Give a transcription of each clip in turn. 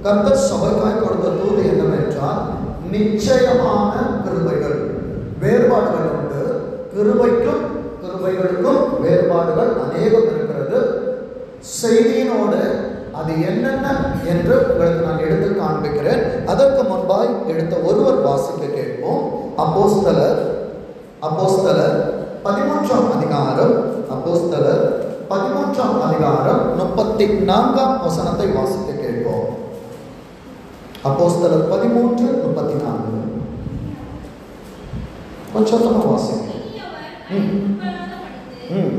கர்த்தர் சபைக்காய் கொடுத்த தூது என்னவென்றால் நிச்சயமான கிருபைகள் வேறுபாடுகள் உண்டு கிருபைக்கும் கிருபைகளுக்கும் வேறுபாடுகள் அநேகம் இருக்கிறது செய்தியினோடு அது என்னென்ன என்று உங்களுக்கு நான் எடுத்து காண்பிக்கிறேன் அதற்கு முன்பாய் எடுத்த ஒருவர் வாசிக்க கேட்போம் அப்போஸ்தலர் அப்போஸ்தலர் பதிமூன்றாம் அதிகாரம் அப்போஸ்தலர் பதிமூன்றாம் அதிகாரம் முப்பத்தி நான்காம் வசனத்தை வாசிக்க கேட்போம் அப்போஸ்தலர் பதிமூன்று முப்பத்தி நான்கு கொஞ்சம் சத்தமா வாசிங்க ம். ம்.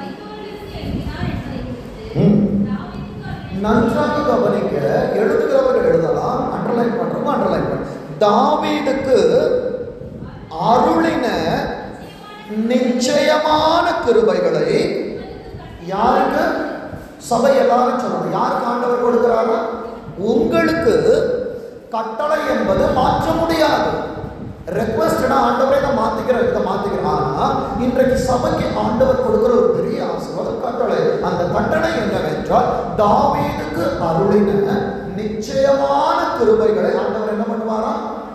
ம். நன்றாக கவனிக்க எழுதுகிறவர்கள் எழுதலாம் அண்டர்லைன் பண்றோம் அண்டர்லைன் பண்ண தாவீதுக்கு அருளின நிச்சயமான கிருபைகளை யாருக்கு சபை எல்லாரும் சொல்லணும் யாருக்கு ஆண்டவர் கொடுக்கிறாரா உங்களுக்கு கட்டளை என்பது மாற்ற முடியாது ரெக்வஸ்டடா ஆண்டவரை நான் மாத்திக்கிறேன் இதை மாத்திக்கிறேன் ஆனா இன்றைக்கு சபைக்கு ஆண்டவர் கொடுக்கிற ஒரு பெரிய ஆசீர்வாதம் கட்டளை அந்த கட்டளை என்னவென்றால் தாவீதுக்கு அருளின நிச்சயமான கிருபைகளை ஆண்டவர் என்ன பண்ணுவாரா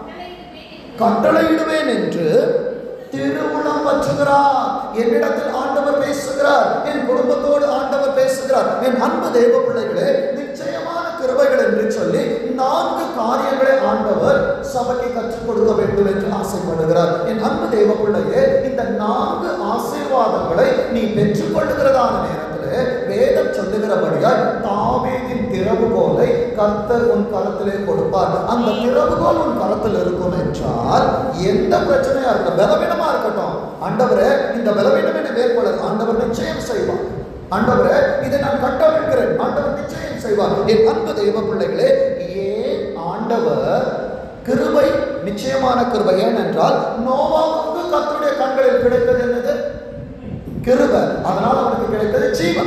கட்டளையிடுவேன் என்று திருவுளம் பற்றுகிறார் என்னிடத்தில் ஆண்டவர் பேசுகிறார் என் குடும்பத்தோடு ஆண்டவர் பேசுகிறார் என் அன்பு தேவ பிள்ளைகளே நிச்சயமான கிருபைகள் என்று சொல்லி நான்கு காரியங்களை ஆண்டவர் சபைக்கு கற்றுக் கொடுக்க வேண்டும் என்று ஆசைப்படுகிறார் என் அன்பு தேவ பிள்ளையே இந்த நான்கு ஆசீர்வாதங்களை நீ பெற்றுக்கொள்ளுகிறதான நேரத்திலே வேதம் சொல்லுகிறபடியால் தாவீதின் திறவுகோலை கர்த்தர் உன் கரத்திலே கொடுப்பார் அந்த திறவுகோல் உன் கரத்தில் இருக்கும் என்றால் எந்த பிரச்சனையா இருக்கட்டும் பலவீனமா இருக்கட்டும் ஆண்டவரே இந்த பலவீனம் என்ன மேற்கொள்ள ஆண்டவர் நிச்சயம் செய்வார் ஆண்டவரே இதை நான் கட்டவிழ்கிறேன் ஆண்டவர் நிச்சயம் செய்வார் என் அன்பு தெய்வ பிள்ளைகளே ஏன் ஆண்டவர் கிருபை நிச்சயமான கிருபை ஏனென்றால் நோவாவுக்கு கர்த்தருடைய கண்களில் கிடைத்தது என்னது கிருபை அதனால் அவனுக்கு கிடைத்தது ஜீவன்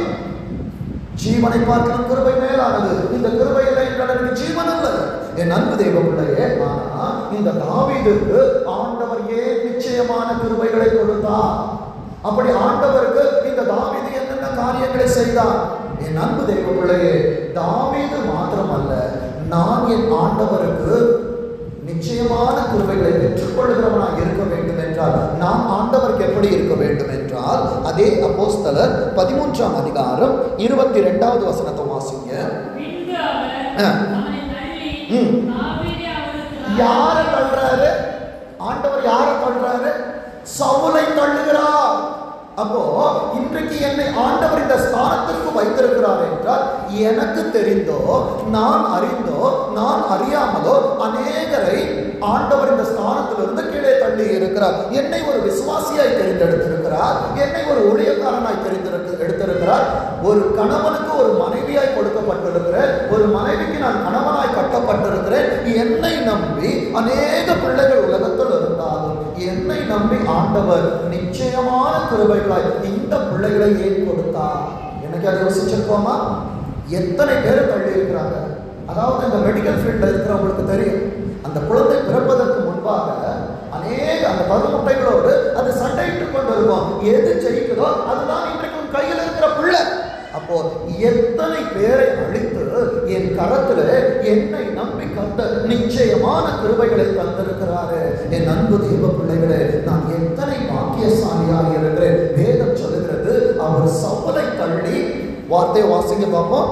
ஜீவனை பார்க்கலாம் கிருபை மேலானது இந்த கிருபை இல்லை என்றால் எனக்கு ஜீவன் அல்ல என் அன்பு தெய்வ பிள்ளையே ஆனா இந்த தாவீதுக்கு ஆண்டவர் ஏன் நிச்சயமான கிருபைகளை கொடுத்தார் அப்படி ஆண்டவருக்கு இந்த தாவீது என்னென்ன காரியங்களை செய்தார் என் அன்பு தெய்வ பிள்ளையே தாவீது மாத்திரமல்ல நான் என் ஆண்டவருக்கு நிச்சயமான கிருபைகளை பெற்றுக்கொள்கிறவனாக இருக்க வேண்டும் என்றால் நாம் ஆண்டவருக்கு எப்படி இருக்க வேண்டும் என்றால் அதே அப்போஸ்தலர் பதிமூன்றாம் அதிகாரம் இருபத்தி ரெண்டாவது வசனத்தை வாசிங்க பின்பு அவர் ஆ. அவனை தள்ளி ம். தாவீதை அவருக்கு யாரை தள்ளுறாரு ஆண்டவர் யாரை தள்ளுறாரு சவுலை தள்ளுகிறார் அப்போ இன்றைக்கு என்னை ஆண்டவர் இந்த ஸ்தானத்திற்கு வைத்திருக்கிறார் என்றால் எனக்கு தெரிந்தோ நான் அறிந்தோ நான் அறியாமலோ அநேகரை ஆண்டவர் இந்த ஸ்தானத்திலிருந்து கீழே தள்ளி இருக்கிறார் என்னை ஒரு விசுவாசியாய் தெரிந்தெடுத்திருக்கிறார் என்னை ஒரு ஊழியக்காரனாய் தெரிந்திருக்கு எடுத்திருக்கிறார் ஒரு கணவனுக்கு ஒரு மனைவியாய் கொடுக்கப்பட்டிருக்கிறேன் ஒரு மனைவிக்கு நான் கணவனாய் கட்டப்பட்டிருக்கிறேன் என்னை நம்பி அநேக பிள்ளைகள் உலகத்தில் இருந்தாலும் என்னை நம்பி ஆண்டவர் நிச்சயமான கிருபைகளாய் இந்த பிள்ளைகளை ஏன் கொடுத்தார் எனக்கு அதை யோசிச்சிருக்கோமா எத்தனை பேர் தள்ளி இருக்கிறாங்க அதாவது இந்த மெடிக்கல் ஃபீல்டில் இருக்கிறவங்களுக்கு தெரியும் அந்த குழந்தை பிறப்பதற்கு முன்பாக அநேக அந்த கருமுட்டைகளோடு அது சண்டையிட்டு கொண்டு இருக்கும் எது ஜெயிக்குதோ அதுதான் இன்றைக்கு உன் கையில் இருக்கிற பிள்ளை அப்போ எத்தனை பேரை அழித்து என் கரத்துல என்னை நம்பி கத்த நிச்சயமான கிருபைகளை தந்திருக்கிறாரு என் அன்பு தெய்வ பிள்ளைகளே நான் எத்தனை பாக்கியசாலியாக இருக்கிறேன் வேதம் சொல்லுகிறது அவர் சவுலை தள்ளி வார்த்தையை வாசிங்க பார்ப்போம்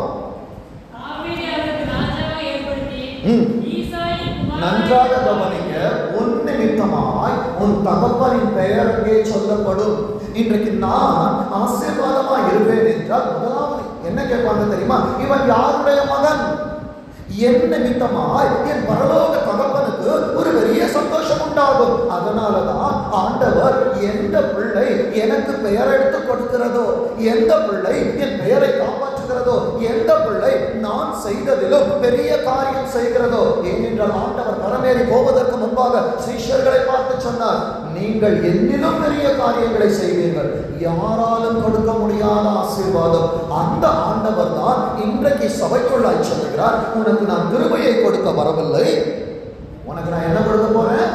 தாவீதை அவருக்கு ராஜாவாக ஏற்படுத்தி ம். ஈசாயின் குமாரனாகிய நன்றாக கவனிங்க உன் நிமித்தமாய் உன் தகப்பனின் பெயர் அங்கே சொல்லப்படும் இன்றைக்கு நான் ஆசீர்வாதமா இருப்பேன் என்றால் முதலாவது என்ன கேட்பாங்க தெரியுமா இவன் யாருடைய மகன் என் நிமித்தமாய் என் பரலோக தகப்பனுக்கு ஒரு பெரிய சந்தோஷம் உண்டாகும் அதனாலதான் ஆண்டவர் எந்த பிள்ளை எனக்கு பெயர் எடுத்து கொடுக்கிறதோ எந்த பிள்ளை என் பெயரை காப்பாற்றுகிறதோ எந்த பிள்ளை நான் செய்ததிலும் பெரிய காரியம் செய்கிறதோ ஏனென்றால் ஆண்டவர் பரமேறி போவதற்கு முன்பாக சீஷர்களை பார்த்து சொன்னார் நீங்கள் என்னிலும் பெரிய காரியங்களை செய்வீர்கள் யாராலும் கொடுக்க முடியாத ஆசீர்வாதம் அந்த ஆண்டவர் தான் இன்றைக்கு சபைக்குள்ளாய் சொல்லுகிறார் உனக்கு நான் கிருபையை கொடுக்க வரவில்லை உனக்கு நான் என்ன கொடுக்க போறேன்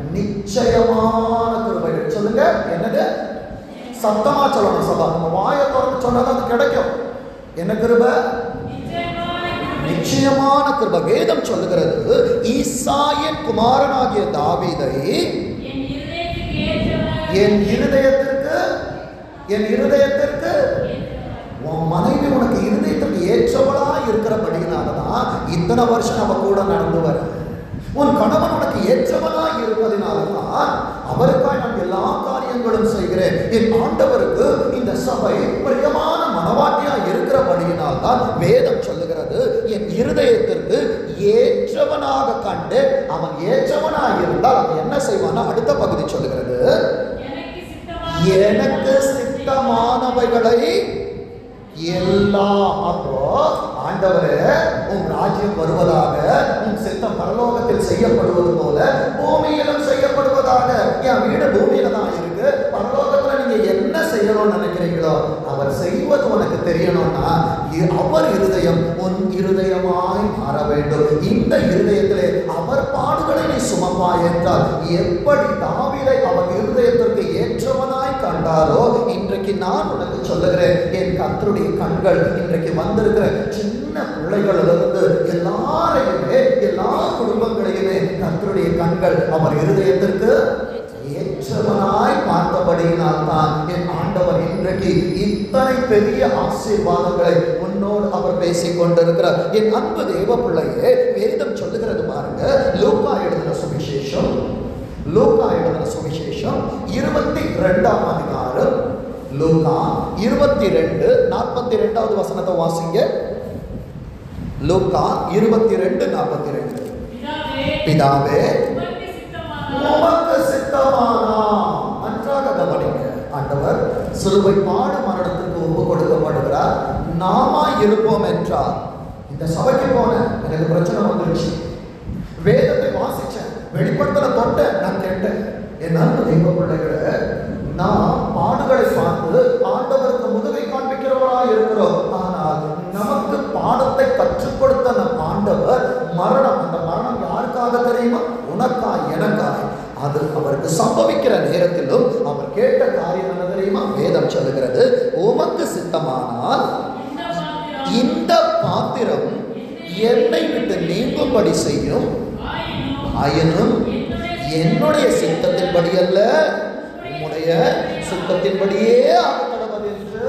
நிச்சயமான கிருபைகள் சொல்லுங்க என்னது சத்தமா சொல்லணும் சபா நம்ம வாயை திறந்து சொன்னா அது கிடைக்கும் என்ன கிருபை நிச்சயமான கிருபை. நிச்சயமான நிச்சயமான கிருபை வேதம் சொல்லுகிறது ஈசாயின் குமாரனாகிய தாவீதை என் இருதயத்துக்கு ஏற்றவராக என் இருதயத்திற்கு என் இருதயத்திற்கு உன் மனைவி உனக்கு இருதயத்திற்கு ஏற்றவளா இருக்கிறபடினாலதான் இத்தனை வருஷம் அவ கூட நடந்து வர உன் கணவன் உனக்கு ஏற்றவனா இருப்பதினால்தான் அவருக்காய் நான் எல்லா காரியங்களும் செய்கிறேன் என் ஆண்டவருக்கு இந்த சபை பிரியமான மனவாட்டியா இருக்கிறபடியினால் தான் வேதம் சொல்லுகிறது என் இருதயத்திற்கு ஏற்றவனாக கண்டு அவன் ஏற்றவனாக இருந்தால் அவன் என்ன செய்வானா அடுத்த பகுதி சொல்லுகிறது எனக்கு சித்தமான எனக்கு சித்தமானவைகளை எல்லாம் அப்போ ஆண்டவரே உன் ராஜ்யம் வருவதாக உன் சித்தம் பரலோகத்தில் செய்யப்படுவது போல பூமியிலும் செய்யப்படுவதாக என் வீடு பூமியில தான் இருக்கு பரலோகத்துல நீங்க என்ன செய்யணும்னு நினைக்கிறீங்களோ அவர் செய்வது உனக்கு தெரியணும்னா இ- அவர் இருதயம் உன் இருதயமாய் மாற வேண்டும் இந்த இருதயத்திலே அவர் பாடுகளை நீ சுமப்பாய் என்றால் எப்படி தாவீதை அவர் இருதயத்திற்கு ஏற்றவனாய் கண்டாரோ இன்றைக்கு நான் உனக்கு சொல்லுகிறேன் என் கர்த்தருடைய கண்கள் இன்றைக்கு வந்திருக்கிற சின்ன பிள்ளைகளிலிருந்து எல்லாரையுமே எல்லா குடும்பங்களையுமே கர்த்தருடைய கண்கள் அவர் இருதயத்திற்கு ஏற்றவனாய் பார்த்தபடியினால் தான் என் ஆண்டவர் இன்றைக்கு இத்தனை பெரிய ஆசீர்வாதங்களை உன்னோடு அவர் பேசிக் கொண்டிருக்கிறார் என் அன்பு தேவ பிள்ளையே வேதம் சொல்லுகிறது பாருங்க லூக்கா எழுதின சுவிசேஷம் லூக்கா எழுதின சுவிசேஷம் இருபத்தி ரெண்டாம் அதிகாரம் லூக்கா இருபத்தி ரெண்டு நாற்பத்தி ரெண்டாவது வசனத்தை வாசிங்க லூக்கா இருபத்தி ரெண்டு நாற்பத்தி ரெண்டு பிதாவே பிதாவே உமக்கு சித்தமான உமக்கு சித்தமானா நன்றாக கவனிங்க ஆண்டவர் சிலுவை பாடு மரணத்துக்கு ஒப்பு கொடுக்கப்படுகிறார் நாமா இருப்போம் என்றார் இந்த சபைக்கு போனேன் எனக்கு பிரச்சனை வந்துருச்சு வேதத்தை வாசிச்சேன் வெளிப்படுத்தல தொட்டேன் நான் கேட்டேன் என் அன்பு தெய்வ பிள்ளைகளை நாம் பாடுகளை பார்த்து ஆண்டவருக்கு முதுகை காண்பிக்கிறவராய் இருக்கிறோம் ஆனால் நமக்கு பாடத்தை கற்றுக் கொடுத்த நம் ஆண்டவர் மரணம் அந்த மரணம் யாருக்காக தெரியுமா உனக்காய் எனக்காய் அது அவருக்கு சம்பவிக்கிற நேரத்திலும் அவர் கேட்ட காரியம் என்ன தெரியுமா வேதம் சொல்லுகிறது உமக்கு சித்தமானால் இந்த பாத்திரம் இந்த பாத்திரம் என்னை விட்டு நீங்கும்படி செய்யும் ஆயினும் ஆயினும் என்னுடைய என்னுடைய சித்தத்தின்படி அல்ல உம்முடைய சித்தத்தின்படியே ஆகக்கடவது என்று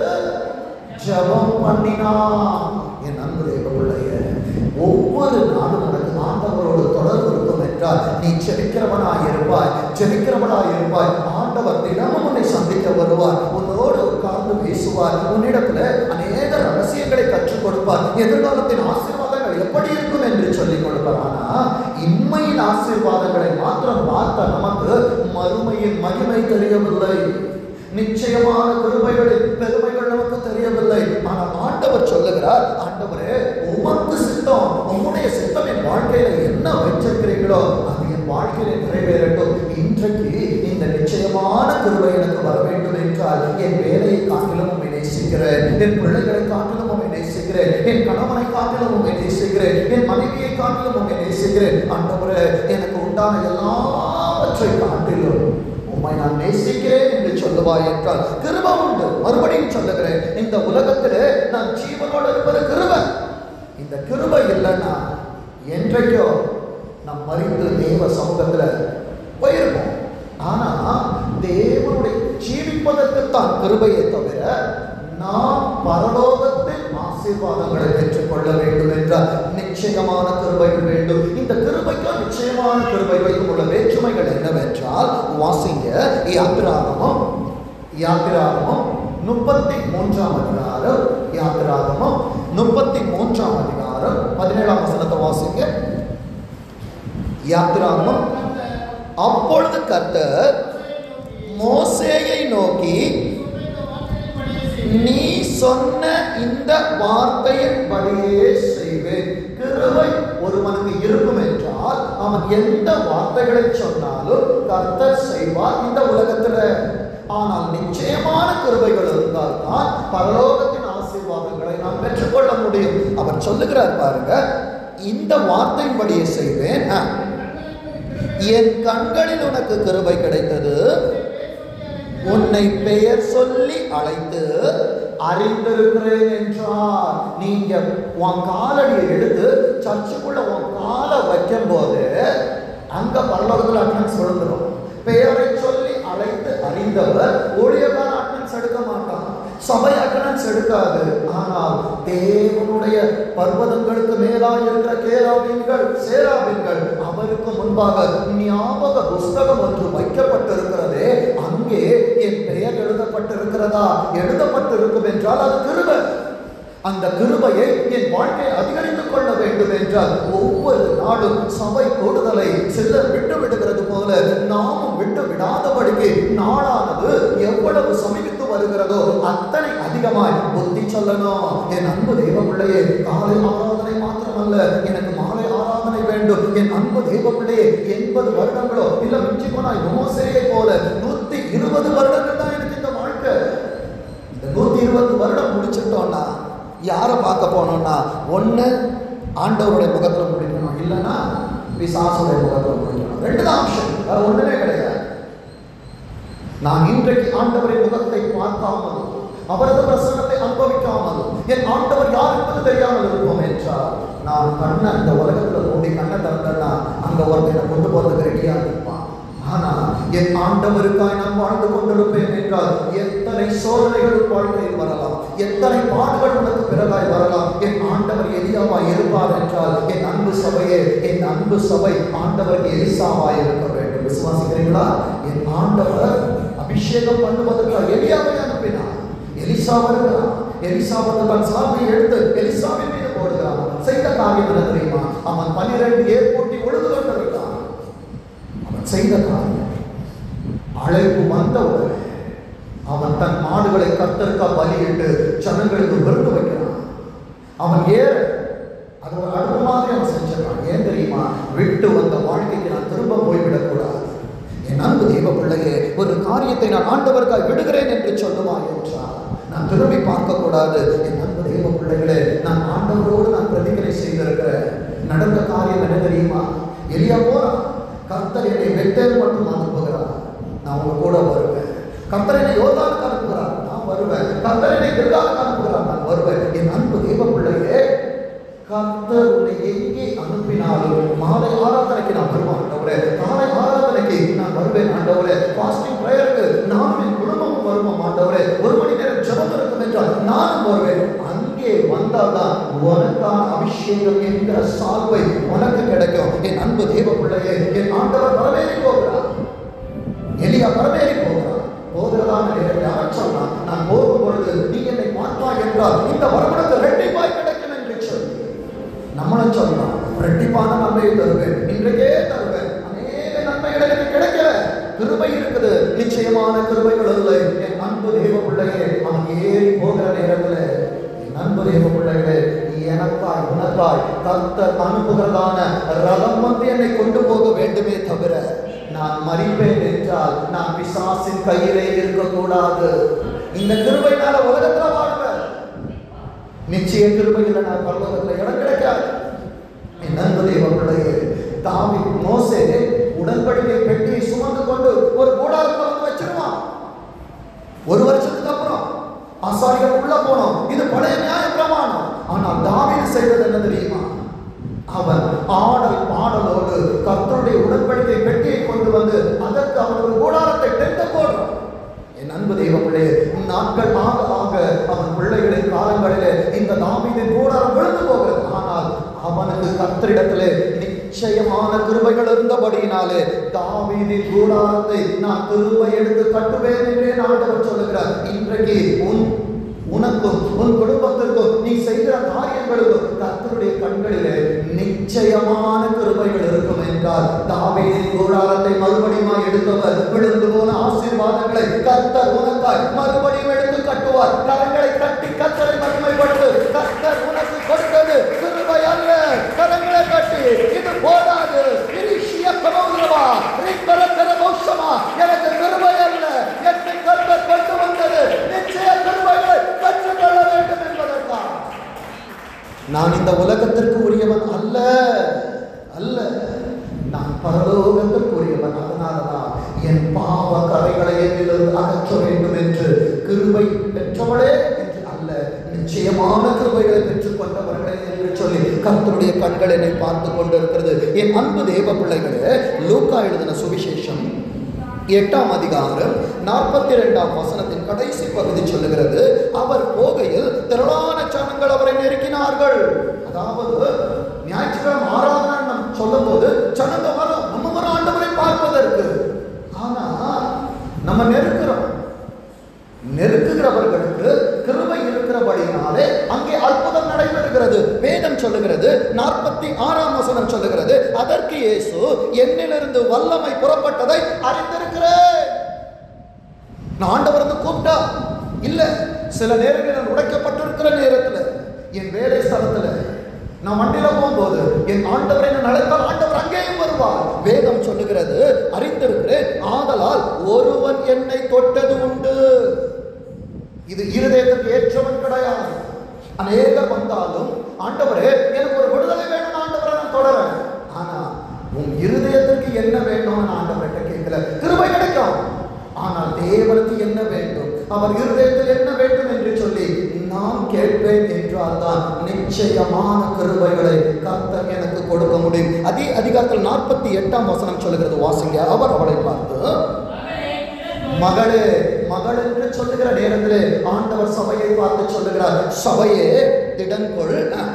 ஜெபம் பண்ணினான் என் அன்பு தேவ பிள்ளையே ஒவ்வொரு நாளும் உனக்கு ஆண்டவரோடு தொடர்பு இருக்கும் என்றால் நீ ஜெபிக்கிறவனாய் இருப்பாய் ஜெபிக்கிறவனாய் இருப்பாய் ஆண்டவர் தினமும் உன்னை சந்திக்க வருவார் உன்னோடு உட்கார்ந்து பேசுவார் உன்னிடத்துல அநேக ரகசியங்களை கற்றுக் கொடுப்பார் எதிர்காலத்தின் ஆசீர்வாதங்கள் எப்படி இருக்கும் என்று சொல்லிக் கொடுப்பார் ஆனா இன்மையின் ஆசீர்வாதங்களை மாத்திரம் பார்த்த நமக்கு மறுமையின் மகிமை தெரியவில்லை நிச்சயமான கிருபைகளின் பெருமைகள் நமக்கு தெரியவில்லை ஆனால் ஆண்டவர் சொல்லுகிறார் ஆண்டவரே உமக்கு சித்தம் உம்முடைய சித்தம் என் வாழ்க்கையில என்ன வச்சிருக்கிறீங்களோ அது என் வாழ்க்கையில நிறைவேறட்டும் இன்றைக்கு இந்த நிச்சயமான கிருபை எனக்கு வர வேண்டும் என்றால் என் வேலையை காட்டிலும் உண்மை நேசிக்கிறேன் என் பிள்ளைகளை காட்டிலும் உண்மை நேசிக்கிறேன் என் கணவனை காட்டிலும் உண்மை நேசிக்கிறேன் என் மனைவியை காட்டிலும் உண்மை நேசிக்கிறேன் ஆண்டவரே எனக்கு உண்டான எல்லாவற்றை காட்டிலும் உம்மை நான் நேசிக்கிறேன் என்று சொல்லுவாய் என்றால் கிருப உண்டு மறுபடியும் சொல்லுகிறேன் இந்த உலகத்திலே நான் ஜீவனோடு இருப்பது கிருப இந்த கிருப இல்லைன்னா என்றைக்கோ நாம் மறித்து தேவ சமூகத்துல போயிருப்போம் ஆனா தேவனுடைய ஜீவிப்பதற்கு தான் கிருபையை தவிர நாம் பரலோகத்தில் ஆசீர்வாதங்களை பெற்றுக்கொள்ள வேண்டும் என்றால் நிச்சயமான கிருபைகள் வேண்டும் இந்த கிருபைக்கும் நிச்சயமான கிருபைகளுக்கும் உள்ள வேற்றுமைகள் என்னவென்றால் வாசிங்க யாத்திராகமம் யாத்திராகமம் முப்பத்தி மூன்றாம் அதிகாரம் யாத்திராகமம் முப்பத்தி மூன்றாம் அதிகாரம் பதினேழாம் வசனத்தை வாசிங்க யாத்திராகமம் அப்பொழுது கர்த்தர் மோசேயை நோக்கி நீ சொன்ன இந்த வார்த்தையின்படியே செய்வேன் கிருபை ஒருவனுக்கு இருக்கும் என்றால் அவன் எந்த வார்த்தைகளை சொன்னாலும் கர்த்தர் செய்வார் இந்த உலகத்துல ஆனால் நிச்சயமான கிருபைகள் இருந்தால்தான் பரலோகத்தின் ஆசீர்வாதங்களை நாம் பெற்றுக்கொள்ள முடியும் அவர் சொல்லுகிறார் பாருங்க இந்த வார்த்தையின்படியே செய்வேன் ஆ. என் கண்களில் உனக்கு கிருபை கிடைத்தது உன்னை பெயர் சொல்லி அழைத்து அறிந்திருக்கிறேன் என்றார் நீங்க உன் காலடியை எடுத்து சர்ச்சுக்குள்ள உன் காலை வைக்கும் போது அங்க பரலோகத்தில் அட்டன்ஸ் விழுந்துடும் பெயரை சொல்லி அழைத்து அறிந்தவர் ஊழியக்கார அட்டன்ஸ் எடுக்க மாட்டான் சபை அட்டனன்ஸ் எடுக்காது ஆனால் தேவனுடைய பர்வதங்களுக்கு மேலாய் இருக்கிற கேராபீன்கள் சேராபீன்கள் அவருக்கு முன்பாக ஞாபக புஸ்தகம் ஒன்று வைக்கப்பட்டிருக்கிறதே அங்கே என் பெயர் எழுதப்பட்டிருக்கிறதா எழுதப்பட்டிருக்கும் என்றால் அது கிருபை அந்த கிருபையை என் வாழ்க்கை அதிகரித்துக் கொள்ள வேண்டும் என்றால் ஒவ்வொரு நாளும் சபை கூடுதலை சிலர் விட்டு விடுகிறது போல நாமும் விட்டு விடாதபடிக்கு நாளானது எவ்வளவு சமீபித்து வருகிறதோ அத்தனை அதிகமாய் புத்தி சொல்லணும் என் அன்பு தெய்வ பிள்ளையே காலை ஆராதனை மாத்திரமல்ல எனக்கு மாலை ஆராதனை வேண்டும் என் அன்பு தெய்வ பிள்ளையே எண்பது வருடங்களோ இல்ல மிஞ்சி போனா மோசையை போல நூத்தி இருபது வருடங்கள் தான் எனக்கு இந்த வாழ்க்கை இந்த நூத்தி இருபது வருடம் முடிச்சிட்டோம்னா யாரை பார்க்க போனோம்னா ஒண்ணு ஆண்டவருடைய முகத்துல முடிக்கணும் இல்லைன்னா பிசாசுடைய முகத்துல முடிக்கணும் ரெண்டு தான் ஆப்ஷன் வேற ஒண்ணுமே கிடையாது நான் இன்றைக்கு ஆண்டவரின் முகத்தை பார்க்காமல் அவரது பிரசன்னத்தை அனுபவிக்காமல் என் ஆண்டவர் யார் என்பது தெரியாமல் இருப்போம் என்றால் நான் கண்ணை இந்த உலகத்துல மூடி கண்ணை திறந்தேன்னா அங்க ஒருத்தனை கொண்டு போறதுக்கு ரெடியா இருப்பான் ஆனா என் ஆண்டவருக்காய் நான் வாழ்ந்து கொண்டிருப்பேன் என்றால் எத்தனை சோதனைகள் வாழ்க்கையில் வரலாம் எத்தனை பாடுகள் உனக்கு பிறகாய் வரலாம் என் ஆண்டவர் எலியாவாய் இருப்பார் என்றால் என் அன்பு சபையே என் அன்பு சபை ஆண்டவருக்கு எலிசாவாய் இருக்க வேண்டும் விசுவாசிக்கிறீங்களா என் ஆண்டவர் அபிஷேகம் பண்ணுவதற்காக எலியாவை அனுப்பினார் எலிசா வருகிறான் எலிசா வந்து தன் சார்பை எடுத்து எலிசாவின் மீது போடுகிறான் செய்த காரியம் என்ன தெரியுமா அவன் பன்னிரண்டு ஏற்பூட்டி உழுது கொண்டிருக்கான் அவன் செய்த காரியம் அழைப்பு வந்தவுடனே அவன் தன் மாடுகளை கத்தற்கா பலியிட்டு ஜனங்களுக்கு விருந்து வைக்கிறான் அவன் ஏற அது ஒரு அடுப்பு மாதிரி அவன் செஞ்சிடறான் ஏன் தெரியுமா விட்டு வந்த வாழ்க்கைக்கு நான் திரும்ப போய்விடக்கூடாது என் அன்பு தெய்வ பிள்ளையே ஒரு காரியத்தை நான் ஆண்டவருக்காய் விடுகிறேன் என்று சொல்லுவாய் என்றால் நான் திரும்பி பார்க்கக்கூடாது என் அன்பு தெய்வ பிள்ளைகளே நான் ஆண்டவரோடு நான் பிரதிகளை செய்திருக்கிறேன் நடந்த காரியம் என்ன தெரியுமா எளியா போறான் கர்த்தர் என்னை வெட்டேல் மட்டும் அனுப்புகிறார் நான் உங்க கூட வருவேன் கர்த்தர் என்னை யோர்தானுக்கு அனுப்புகிறார் நான் வருவேன் கர்த்தர் என்னை கிருதாவுக்கு அனுப்புகிறார் நான் வருவேன் என் அன்பு தெய்வ பிள்ளையே கர்த்தர் உன்னை எங்கே அனுப்பினாலும் மாலை ஆராதனைக்கு நான் வருவேன் ஆண்டவரே காலை ஆராதனைக்கு நான் வருவேன் ஆண்டவரே ஃபாஸ்டிங் ப்ரேயருக்கு நானும் என் குடும்பமும் வருவோம் ஆண்டவரே ஒரு மணி நேரம் ஜெபம் இருக்கும் என்றால் நானும் வருவேன் அங்கே வந்தால்தான் உனக்கான அபிஷேகம் என்கிற சால்வை உனக்கு கிடைக்கும் என் அன்பு தேவ பிள்ளையே என் ஆண்டவர் வரவேறி போகிறார் எலியா வரவேறி போகிறார் போகிறதான நேரத்தில் அவன் சொன்னான் நான் போகும் பொழுது நீ என்னை பார்ப்பாய் என்றால் இந்த வரவனுக்கு ரெட்டிப்பாய் கிடைக்கும் என்று சொல்லி நம்மளும் சொல்லலாம் ரெட்டிப்பான நன்மையை தருவேன் இன்றைக்கே தருவேன் அநேக நன்மைகள் எனக்கு கிடைக்கல கிருபை இருக்குது நிச்சயமான கிருபைகள் இல்லை என் அன்பு தெய்வ பிள்ளையே அவன் ஏறி போகிற நேரத்தில் என் அன்பு தெய்வ பிள்ளைகளே எனக்காய் உனக்காய் கர்த்தர் அனுப்புகிறதான ரதம் வந்து என்னை கொண்டு போக வேண்டுமே தவிர நான் மறிப்பேன் என்றால் நான் பிசாசின் கையிலே இருக்கக்கூடாது இந்த கிருபைனால உலகத்துல வாழ்வேன் நிச்சய கிருபையில் நான் பரலோகத்தில் இடம் கிடைக்காது என் அன்பு தெய்வங்களுடைய தாவி மோசே உடன்படிக்கை பெட்டியை சுமந்து கொண்டு ஒரு கூடாரத்தில் வந்து வச்சிருவான் ஒரு வருஷத்துக்கு அப்புறம் ஆசாரிகள் உள்ள போனோம் இது பழைய நியாய பிரமாணம் ஆனால் தாவீது செய்தது என்ன தெரியுமா அவன் ஆடல் பாடலோடு கர்த்தருடைய உடன்படிக்கை பெட்டியை கொண்டு வந்து அதற்கு அவன் ஒரு கூடாரத்தை டென்ட் போடுறான் என் அன்பு தெய்வ பிள்ளையே நாட்கள் ஆக ஆக அவன் பிள்ளைகளின் காலங்களிலே இந்த தாவீதின் கூடாரம் விழுந்து போகிறது ஆனால் அவனுக்கு கர்த்தரிடத்திலே நிச்சயமான கிருபைகள் இருந்தபடியினாலே தாவீதின் கூடாரத்தை நான் கிருபை எடுத்து கட்டுவேன் என்றே ஆண்டவர் சொல்லுகிறார் இன்றைக்கு உன் உனக்கும் உன் குடும்பத்திற்கும் நீ செய்கிற காரியங்களுக்கும் கர்த்தருடைய கண்களிலே நிச்சயமான கிருபைகள் இருக்கும் என்றால் தாவீதின் கூடாரத்தை மறுபடியும் எடுத்தவர் விழுந்து போன ஆசீர்வாதங்களை கர்த்தர் உனக்காய் மறுபடியும் எடுத்து கட்டுவார் கரங்களை கட்டி கர்த்தரை மகிமைப்படுத்து கர்த்தர் உனக்கு கொடுத்தது கிருபை அல்ல கரங்களை கட்டி இது போதாது இனிஷிய கமௌரவா ரிப்பரத்தர மோசமா எனக்கு கிருபை அல்ல என்னை கர்த்தர் கொண்டு வந்தது நிச்சய கிருபைகளை கற்றுக்கொள்ள வேண்டும் என்பதற்காக நான் இந்த உலகத்திற்கு உரியவன் அல்ல அல்ல நான் பரலோகத்திற்கு உரியவன் அதனாலதான் என் பாவ கரைகளை என்னிலிருந்து அகற்ற வேண்டும் என்று கிருபை பெற்றவளே என்று அல்ல நிச்சயமான கிருபைகளை பெற்றுக்கொண்டவர்களே என்று சொல்லி கர்த்தருடைய கண்கள் என்னை பார்த்து கொண்டிருக்கிறது என் அன்பு தேவ பிள்ளைகளே லூக்கா எழுதின சுவிசேஷம் எட்டாம் அதிகாரம் நாற்பத்தி ரெண்டாம் வசனத்தின் கடைசி பகுதி சொல்லுகிறது அவர் போகையில் திரளான ஜனங்கள் அவரை நெருக்கினார்கள் அதாவது ஞாயிற்றுக்கிழமை ஆராதனை நம்ம சொல்லும் போது ஜனங்க வரும் நம்ம வரும் ஆண்டவரை பார்ப்பதற்கு ஆனா நம்ம நெருக்கிறோம் நெருக்குகிறவர்களுக்கு கிருபை இருக்கிறபடினாலே அங்கே அற்புதம் நடைபெறுகிறது வேதம் சொல்லுகிறது நாற்பத்தி ஆறாம் வசனம் சொல்லுகிறது அதற்கு இயேசு என்னிலிருந்து வல்லமை புறப்பட்டதை அறிந்திருக்கிறேன் நான் ஆண்டவர் வந்து கூப்பிட்டா இல்ல சில நேரங்களில் நான் உடைக்கப்பட்டிருக்கிற நேரத்துல என் வேலை ஸ்தலத்துல நான் வண்டியில போகும்போது என் ஆண்டவரை நான் அழைத்தால் ஆண்டவர் அங்கேயும் வருவார் வேதம் சொல்லுகிறது அறிந்திருக்கிறேன் ஆதலால் ஒருவன் என்னை தொட்டது உண்டு இது இருதயத்துக்கு ஏற்றவன் கிடையாது அநேகர் வந்தாலும் ஆண்டவரே எனக்கு ஒரு விடுதலை வேணும் ஆண்டவரை நான் தொடரேன் ஆனா உன் இருதயத்திற்கு என்ன வேணும்னு நான் ஆண்டவர்கிட்ட கேட்கல கிருபை கிடைக்கும் ஆனால் தேவனுக்கு என்ன வேண்டும் அவர் இருதயத்தில் என்ன வேண்டும் என்று சொல்லி நான் கேட்பேன் என்றால் தான் நிச்சயமான கிருபைகளை கர்த்தர் எனக்கு கொடுக்க முடியும் அதே அதிகாரத்தில் நாற்பத்தி எட்டாம் வசனம் சொல்லுகிறது வாசிங்க அவர் அவளை பார்த்து மகளே திறன் கொள். மகளே மகள் என்று சொல்லுகிற நேரத்திலே ஆண்டவர் சபையை பார்த்து சொல்லுகிறார் சபையே திடன்கொள்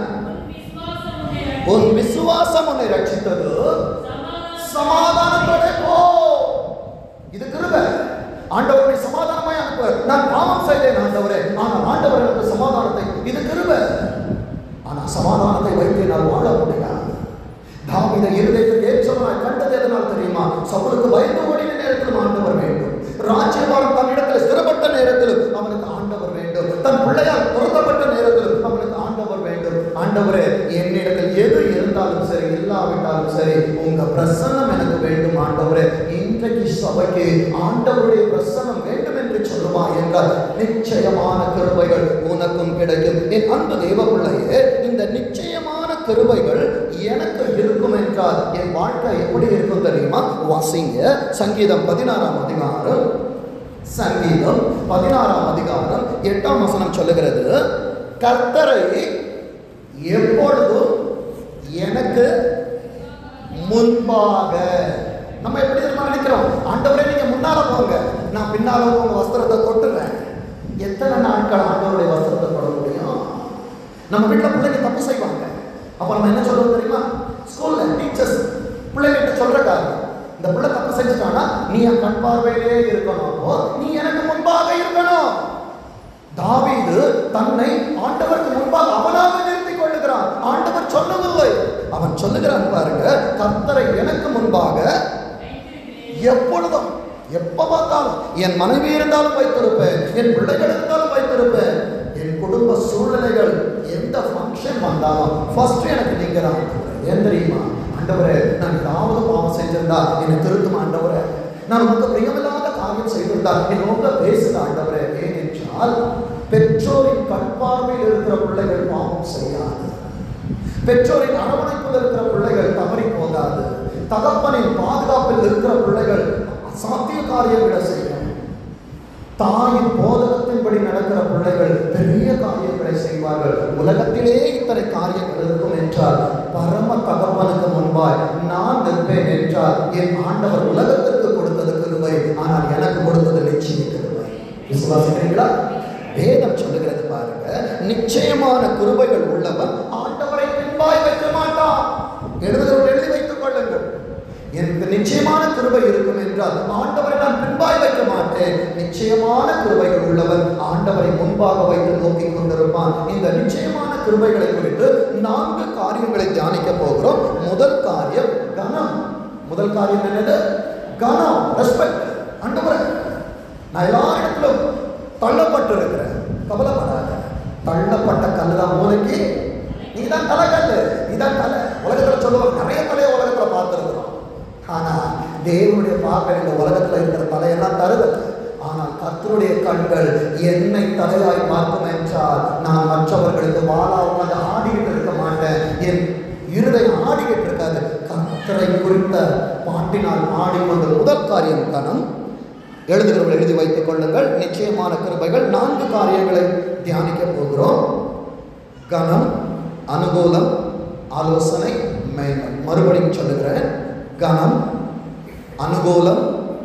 உன் உன் விசுவாசம் உன்னை ரட்சித்தது. விசுவாசம் உன்னை ரட்சித்தது சமாதானம் சமாதானத்தோட போ இது கிருபை ஆண்டவரை சமாதானமாய் அனுப்புவார் நான் பாவம் செய்தேன் ஆண்டவரே ஆனால் ஆண்டவர் எனக்கு சமாதானத்தை இது கிருபை ஆனா சமாதானத்தை வைத்து நான் வாழ முடியாது தாவித இருதயத்தில் ஏற்றவனாய் கண்டது எதனால் தெரியுமா சவுலுக்கு பயந்து ஓடின நேரத்திலும் ஆண்டவர் வேண்டும் ராஜ்யபாரம் தன்னிடத்தில் ஸ்திரப்பட்ட நேரத்திலும் அவனுக்கு ஆண்டவர் வேண்டும் தன் பிள்ளையால் துரத்தப்பட்ட நேரத்திலும் அவனுக்கு ஆண்டவர் வேண்டும் ஆண்டவரே என்னிடத்தில் எது இருந்தாலும் சரி இல்லாவிட்டாலும் சரி உங்க பிரசன்னம் எனக்கு வேண்டும் ஆண்டவரே இன்றைக்கு சபைக்கு ஆண்டவருடைய பிரசன்னம் வேண்டும் என்று சொல்லுமா என்றால் நிச்சயமான கிருபைகள் உனக்கும் கிடைக்கும் என் அன்பு தேவ பிள்ளையே இந்த நிச்சயமான கிருபைகள் எனக்கு இருக்கும் என்றால் என் வாழ்க்கை எப்படி இருக்கும் தெரியுமா வாசிங்க சங்கீதம் பதினாறாம் அதிகாரம் சங்கீதம் பதினாறாம் அதிகாரம் எட்டாம் வசனம் சொல்லுகிறது கர்த்தரை எப்பொழுதும் எனக்கு முன்பாக நம்ம எப்படி தெரியுமா நினைக்கிறோம் ஆண்டவரே நீங்க முன்னால போங்க நான் பின்னால உங்க வஸ்திரத்தை தொட்டுறேன் எத்தனை நாட்கள் ஆண்டவருடைய வஸ்திரத்தை தொட முடியும் நம்ம வீட்டில் பிள்ளைங்க தப்பு செய்வாங்க அப்போ நம்ம என்ன சொல்றோம் தெரியுமா ஸ்கூல்ல டீச்சர்ஸ் பிள்ளைகிட்ட சொல்ற காரியம் இந்த பிள்ளை தப்பு செஞ்சுட்டானா நீ என் கண் பார்வையிலே இருக்கணும் அப்போ நீ எனக்கு முன்பாக இருக்கணும் தாவீது தன்னை ஆண்டவருக்கு முன்பாக அவனாக நிறுத்திக் கொள்ளுகிறான் ஆண்டவர் சொல்லவில்லை அவன் சொல்லுகிறான் பாருங்க கர்த்தரை எனக்கு முன்பாக எப்பொழுதும் எப்ப பார்த்தாலும் என் மனைவி இருந்தாலும் வைத்திருப்பேன் என் பிள்ளைகள் இருந்தாலும் வைத்திருப்பேன் என் குடும்ப சூழ்நிலைகள் எந்த ஃபங்க்ஷன் வந்தாலும் ஃபர்ஸ்ட் எனக்கு நீங்க தான் ஏன் தெரியுமா ஆண்டவரே நான் ஏதாவது பாவம் செஞ்சிருந்தா என்னை திருத்தும் ஆண்டவரே நான் உங்களுக்கு பிரியமில்லாத காரியம் செய்திருந்தா என்னோட பேசுத ஆண்டவரே ஏன் என்றால் பெற்றோரின் கண்பார்வையில் இருக்கிற பிள்ளைகள் பாவம் செய்யாது பெற்றோரின் அரவணைப்பில் இருக்கிற பிள்ளைகள் தவறி போகாது தகப்பனின் பாதுகாப்பில் இருக்கிற பிள்ளைகள் அசாத்திய காரியங்களை செய்யும் தாயின் போதகத்தின்படி நடக்கிற பிள்ளைகள் பெரிய காரியங்களை செய்வார்கள் உலகத்திலே இத்தனை காரியங்கள் இருக்கும் என்றால் பரம தகப்பனுக்கு முன்பாய் நான் நிற்பேன் என்றால் என் ஆண்டவர் உலகத்திற்கு கொடுத்தது கிருபை ஆனால் எனக்கு கொடுத்தது நிச்சய கிருபை விசுவாசிக்கிறீங்களா வேதம் சொல்லுகிறது பாருங்க நிச்சயமான கிருபைகள் உள்ளவன் ஆண்டவரை பின்பாய் வைக்க மாட்டான் எழுதுகிறவர்கள் எழுதி வைத்துக் கொள்ளுங்கள் எனக்கு நிச்சயமான கிருபை இருக்கும் என்றால் ஆண்டவரை நான் பின்பாய் வைக்க மாட்டேன் நிச்சயமான கிருபைகள் உள்ளவன் ஆண்டவரை முன்பாக வைத்து நோக்கி கொண்டிருப்பான் இந்த நிச்சயமான கிருபைகளை குறித்து நான்கு காரியங்களை தியானிக்க போகிறோம் முதல் காரியம் கனம் முதல் காரியம் என்னது கனம் ரெஸ்பெக்ட் ஆண்டவரை நான் எல்லா இடத்திலும் தள்ளப்பட்டு இருக்கிறேன் கவலைப்படாத தள்ளப்பட்ட கல்லு தான் மூளைக்கு நீ தான் தலை கல்லு நீ தான் தலை உலகத்தில் சொல்லுவாங்க நிறைய தலையை உலகத்தில் பார்த்துருக்குறோம் ஆனால் தேவனுடைய பார்க்க இந்த உலகத்தில் இருக்கிற தலையெல்லாம் தருவது ஆனால் கர்த்தருடைய கண்கள் என்னை தலையாய் பார்க்கும் என்றால் நான் மற்றவர்களுக்கு வாழா உட்காந்து ஆடிக்கிட்டு இருக்க மாட்டேன் என் இருதயம் ஆடிக்கிட்டு இருக்காது கர்த்தரை குறித்த பாட்டினால் ஆடிக்கொண்டு முதல் காரியம் கணம் எழுதுகிறவர்கள் எழுதி வைத்துக் கொள்ளுங்கள் நிச்சயமான கிருபைகள் நான்கு காரியங்களை தியானிக்க போகிறோம் கனம் அனுகூலம் ஆலோசனை மேன்மை மறுபடியும் சொல்லுகிறேன் கனம் அனுகூலம்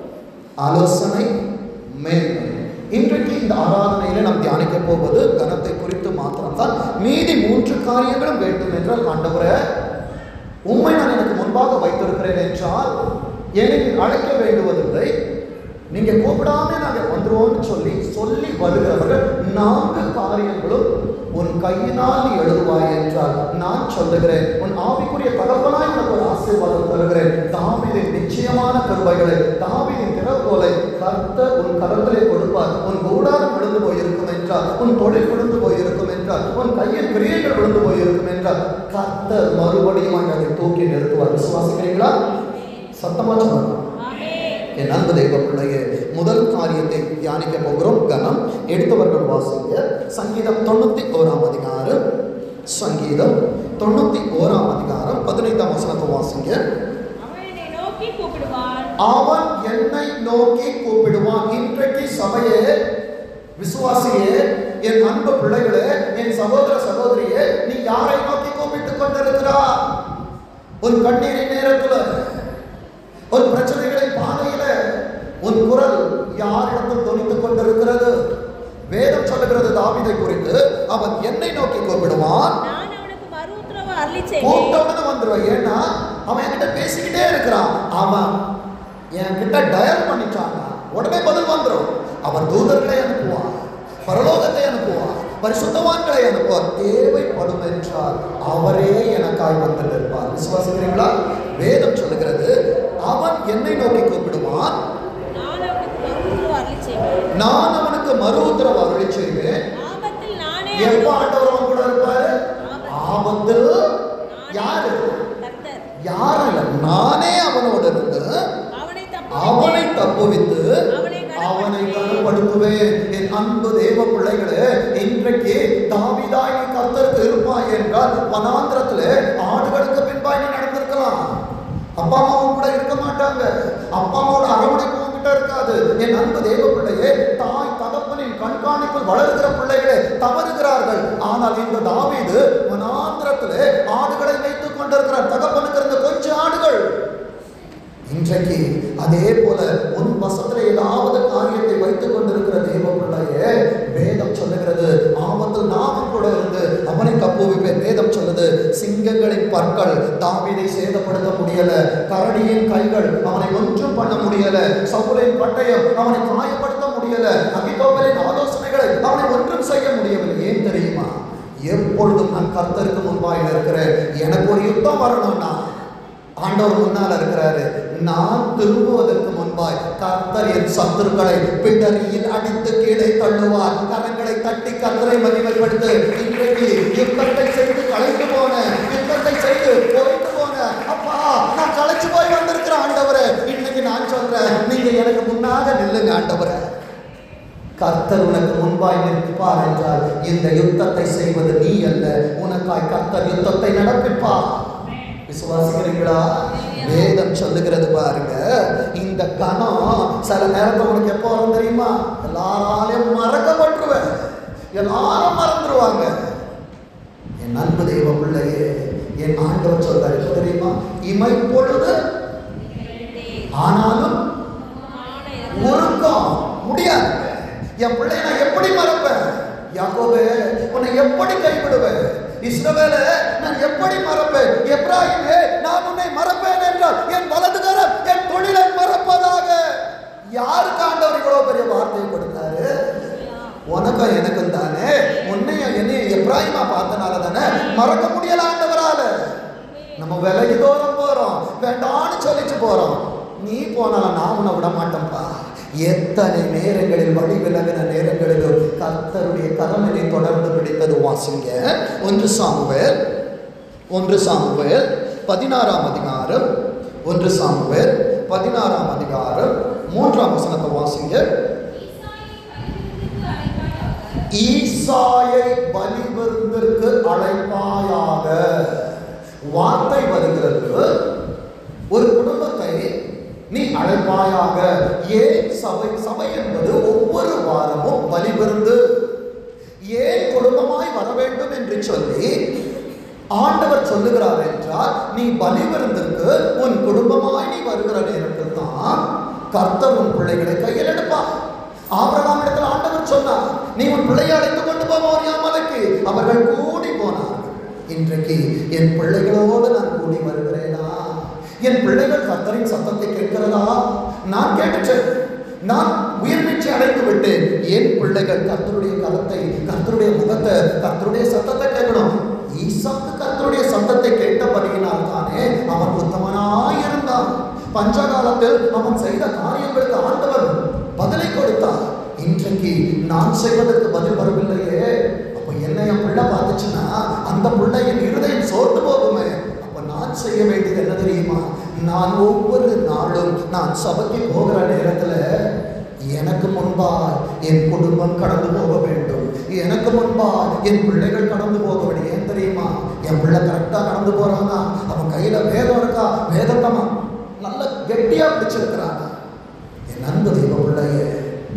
ஆலோசனை மேன்மை இன்றைக்கு இந்த ஆராதனையில நாம் தியானிக்க போவது கனத்தை குறித்து மாத்திரம்தான் மீதி மூன்று காரியங்களும் வேண்டும் என்றால் ஆண்டவரே உண்மை நான் எனக்கு முன்பாக வைத்திருக்கிறேன் என்றால் என்னை அழைக்க வேண்டுவதில்லை நீங்க கூப்பிடாம நாங்க வந்துருவோம்னு சொல்லி சொல்லி வருகிறவர்கள் நான்கு காரியங்களும் உன் கையினால் நீ எழுதுவாய் என்றால் நான் சொல்லுகிறேன் உன் ஆவிக்குரிய தகவலாய் உனக்கு ஒரு ஆசீர்வாதம் தருகிறேன் தாவிதின் நிச்சயமான கருவைகளை தாவிதின் திறவுகோலை கர்த்தர் உன் கரத்திலே கொடுப்பார் உன் கூடாரம் விழுந்து போயிருக்கும் என்றால் உன் தொழில் விழுந்து போயிருக்கும் என்றால் உன் கையின் கிரியைகள் விழுந்து போயிருக்கும் என்றால் கர்த்தர் மறுபடியும் அதை தூக்கி நிறுத்துவார் விசுவாசிக்கிறீங்களா சத்தமா சொல்லலாம் என் அன்பு தெய்வ பிள்ளையே முதல் காரியத்தை தியானிக்க போகிறோம் கனம் எடுத்தவர்கள் வாசிங்க சங்கீதம் தொண்ணூத்தி ஓராம் அதிகாரம் சங்கீதம் தொண்ணூத்தி ஓராம் அதிகாரம் பதினைந்தாம் வசனத்தை வாசிங்க அவன் என்னை நோக்கி கூப்பிடுவான் அவன் என்னை நோக்கி கூப்பிடுவான் இன்றைக்கு சபையே விசுவாசியே என் அன்பு பிள்ளைகளே என் சகோதர சகோதரியே நீ யாரை நோக்கி கூப்பிட்டுக் கொண்டிருக்கிறா உன் கண்ணீரின் நேரத்துல உன் பிரச்சனைகளின் பாதையில உன் குரல் யாரிடத்தில் தொனித்துக் கொண்டிருக்கிறது வேதம் சொல்லுகிறது தாவீதை குறித்து அவன் என்னை நோக்கி கூப்பிடுவான் நான் அவனுக்கு மறு உத்தரவு அருளி செய்வேன் கூப்பிட்டவுடனே வந்துருவான் ஏன்னா அவன் என்கிட்ட பேசிக்கிட்டே இருக்கிறான் அவன் என்கிட்ட டயல் பண்ணிட்டான் உடனே பதில் வந்துடும் அவன் தூதர்களை அனுப்புவான் பரலோகத்தை அனுப்புவான் பரிசுத்தவான்களை அனுப்புவார் தேவைப்படும் என்றால் அவரே எனக்காய் வந்து நிற்பார் விசுவாசிக்கிறீங்களா வேதம் சொல்லுகிறது அவன் என்னை நோக்கி கூப்பிடுவான் நான் அவனுக்கு மறு உத்தரவு அருளி செய்வேன் நான் அவனுக்கு மறு உத்தரவு அருளி செய்வேன் ஆபத்தில் நானே எப்ப அவனுக்கு- ஆண்டவர் அவன் கூட இருப்பாரு ஆபத்தில் யாரு கர்த்தர் யாரும் இல்லை நானே அவனோடு இருந்து அவனை அவனை தப்பு தப்புவித்து அவனை கனப்படுத்துவேன். அவனை கனப்படுத்துவேன் என் அன்பு தேவ பிள்ளைகளே இன்றைக்கு தாவிதாய் நீ கர்த்தருக்கு இருப்பாய் என்றால் வனாந்திரத்திலே ஆடுகளுக்கு பின்பாய் நீ நடந்திருக்கலாம் அப்பா அம்மாவும் கூட இருக்க மாட்டாங்க அப்பா அம்மாவோட அரவணைப்பு உங்ககிட்ட இருக்காது என் அன்பு தேவ பிள்ளையே தாய் தகப்பனின் கண்காணிப்பில் வளருகிற பிள்ளைகளே தவறுகிறார்கள் ஆனால் இந்த தாவீது வனாந்திரத்திலே ஆடுகளை வைத்துக் கொண்டிருக்கிறார் தகப்பனுக்கு இருந்த கொஞ்சம் ஆடுகள் இன்றைக்கு அதே போல உன் வசத்துல ஏதாவது காரியத்தை வைத்துக் கொண்டிருக்கிற தேவ பிள்ளையே வேதம் சொல்லுகிறது ஆபத்தில் நாமும் கூட இருந்து அவனை தப்புவிப்பேன் வேதம் சொல்லுது சிங்கங்களின் பற்கள் தாவீதை சேதப்படுத்த முடியல கரடியின் கைகள் அவனை ஒன்றும் பண்ண முடியல சவுலின் பட்டயம் அவனை காயப்படுத்த முடியல அகிதோபலின் ஆலோசனைகளை அவனை ஒன்றும் செய்ய முடியவில்லை ஏன் தெரியுமா எப்பொழுதும் நான் கர்த்தருக்கு முன்பாயில் இருக்கிறேன் எனக்கு ஒரு யுத்தம் வரணும்னா ஆண்டவர் முன்னால் இருக்கிறாரு நான் திரும்புவதற்கு முன்பாய் கர்த்தர் என் சத்துருக்களை பிடரியில் அடித்து கீழே தள்ளுவார் கரங்களை தட்டி கர்த்தரை மகிமைப்படுத்து இன்றைக்கு யுத்தத்தை செய்து களைத்து போன யுத்தத்தை செய்து பொறுத்து போன அப்பா நான் களைச்சு போய் வந்திருக்கிறேன் ஆண்டவரே இன்னைக்கு நான் சொல்றேன் நீங்க எனக்கு முன்னாக நில்லுங்க ஆண்டவரே கர்த்தர் உனக்கு முன்பாய் நிற்பார் என்றால் இந்த யுத்தத்தை செய்வது நீ அல்ல உனக்காய் கர்த்தர் யுத்தத்தை நடப்பிப்பார் விசுவாசிக்கிறீங்களா வேதம் சொல்லுகிறது பாருங்க இந்த கணம் சில நேரத்துல உனக்கு எப்போ வரும் தெரியுமா எல்லாராலையும் மறக்கப்பட்டுருவேன் எல்லாரும் மறந்துடுவாங்க என் அன்பு தெய்வ பிள்ளையே என் ஆண்டவர் சொல்றாரு எப்போ தெரியுமா இமை பொழுது ஆனாலும் உருக்கம் முடியாது என் பிள்ளை நான் எப்படி மறப்பேன் யாக்கோபே உன்னை எப்படி கைவிடுவேன் இஸ்ரவேல நான் எப்படி மறப்பேன் எப்ராஹிமே நான் உன்னை மறப்பேன் என்றால் என் வலதுகரம் என் தொழிலை மறப்பதாக யாருக்கு ஆண்டவர் இவ்வளவு பெரிய வார்த்தையை கொடுத்தாரு உனக்கும் எனக்கும் தானே உன்னையும் என்னையும் எப்ராஹிமா பார்த்தனால தானே மறக்க முடியல ஆண்டவரால நம்ம விலகி தூரம் போறோம் வேண்டாம்னு சொல்லிட்டு போறோம் நீ போனாலும் நான் உன்னை விட மாட்டேன்ப்பா எத்தனை நேரங்களில் வழி விலகின நேரங்களிலும் கர்த்தருடைய கரமனை தொடர்ந்து பிடித்தது வாசிங்க ஒன்று சாமுவேல் ஒன்று சாமுவேல் பதினாறாம் அதிகாரம் ஒன்று சாமுவேல் பதினாறாம் அதிகாரம் மூன்றாம் வசனத்தை வாசிங்க ஈசாயை பலிவிருந்திற்கு அழைப்பாயாக வார்த்தை வருகிறது ஒரு குடும்பத்தை நீ அழைப்பாயாக ஏன் சபை சபை என்பது ஒவ்வொரு வாரமும் பலிவிருந்து ஏன் குடும்பமாய் வர வேண்டும் என்று சொல்லி ஆண்டவர் சொல்லுகிறார் என்றால் நீ பலி விருந்திற்கு உன் குடும்பமாய் நீ வருகிற நேரத்தில் தான் கர்த்தர் உன் பிள்ளைகளை கையில் எடுப்பார் ஆபிரகாம் இடத்தில் ஆண்டவர் சொன்னார் நீ உன் பிள்ளையை அழைத்து கொண்டு போவோம் மலைக்கு அவர்கள் கூடி போனார்கள் இன்றைக்கு என் பிள்ளைகளோடு நான் கூடி வருகிறேனா என் பிள்ளைகள் கர்த்தரின் சத்தத்தை கேட்கிறதா நான் கேட்டுச்சேன் நான் உயிர்மீட்சி அடைந்து விட்டேன் என் பிள்ளைகள் கர்த்தருடைய கரத்தை கர்த்தருடைய முகத்தை கர்த்தருடைய சத்தத்தை கேட்கணும் ஈசாக்கு கர்த்தருடைய சத்தத்தை கேட்டபடியினால் தானே அவன் உத்தமனாய் இருந்தான் பஞ்சகாலத்தில் அவன் செய்த காரியங்களுக்கு ஆண்டவர் பதிலை கொடுத்தார் இன்றைக்கு நான் செய்வதற்கு பதில் வரவில்லையே அப்ப என்ன என் பிள்ளை பார்த்துச்சுன்னா அந்த பிள்ளை என் இருதயம் சோர்ந்து போகுமே அப்ப நான் செய்ய வேண்டியது என்ன தெரியுமா நான் ஒவ்வொரு நாளும் நான் சபைக்கு போகிற நேரத்துல எனக்கு முன்பா என் குடும்பம் கடந்து போக வேண்டும் எனக்கு முன்பா என் பிள்ளைகள் கடந்து போக வேண்டும் ஏன் தெரியுமா என் பிள்ளை கரெக்டா கடந்து போறானா அவன் கையில வேதம் இருக்கா வேதத்தமா நல்ல கெட்டியா பிடிச்சிருக்கிறாங்க என் அன்பு தெய்வ பிள்ளையே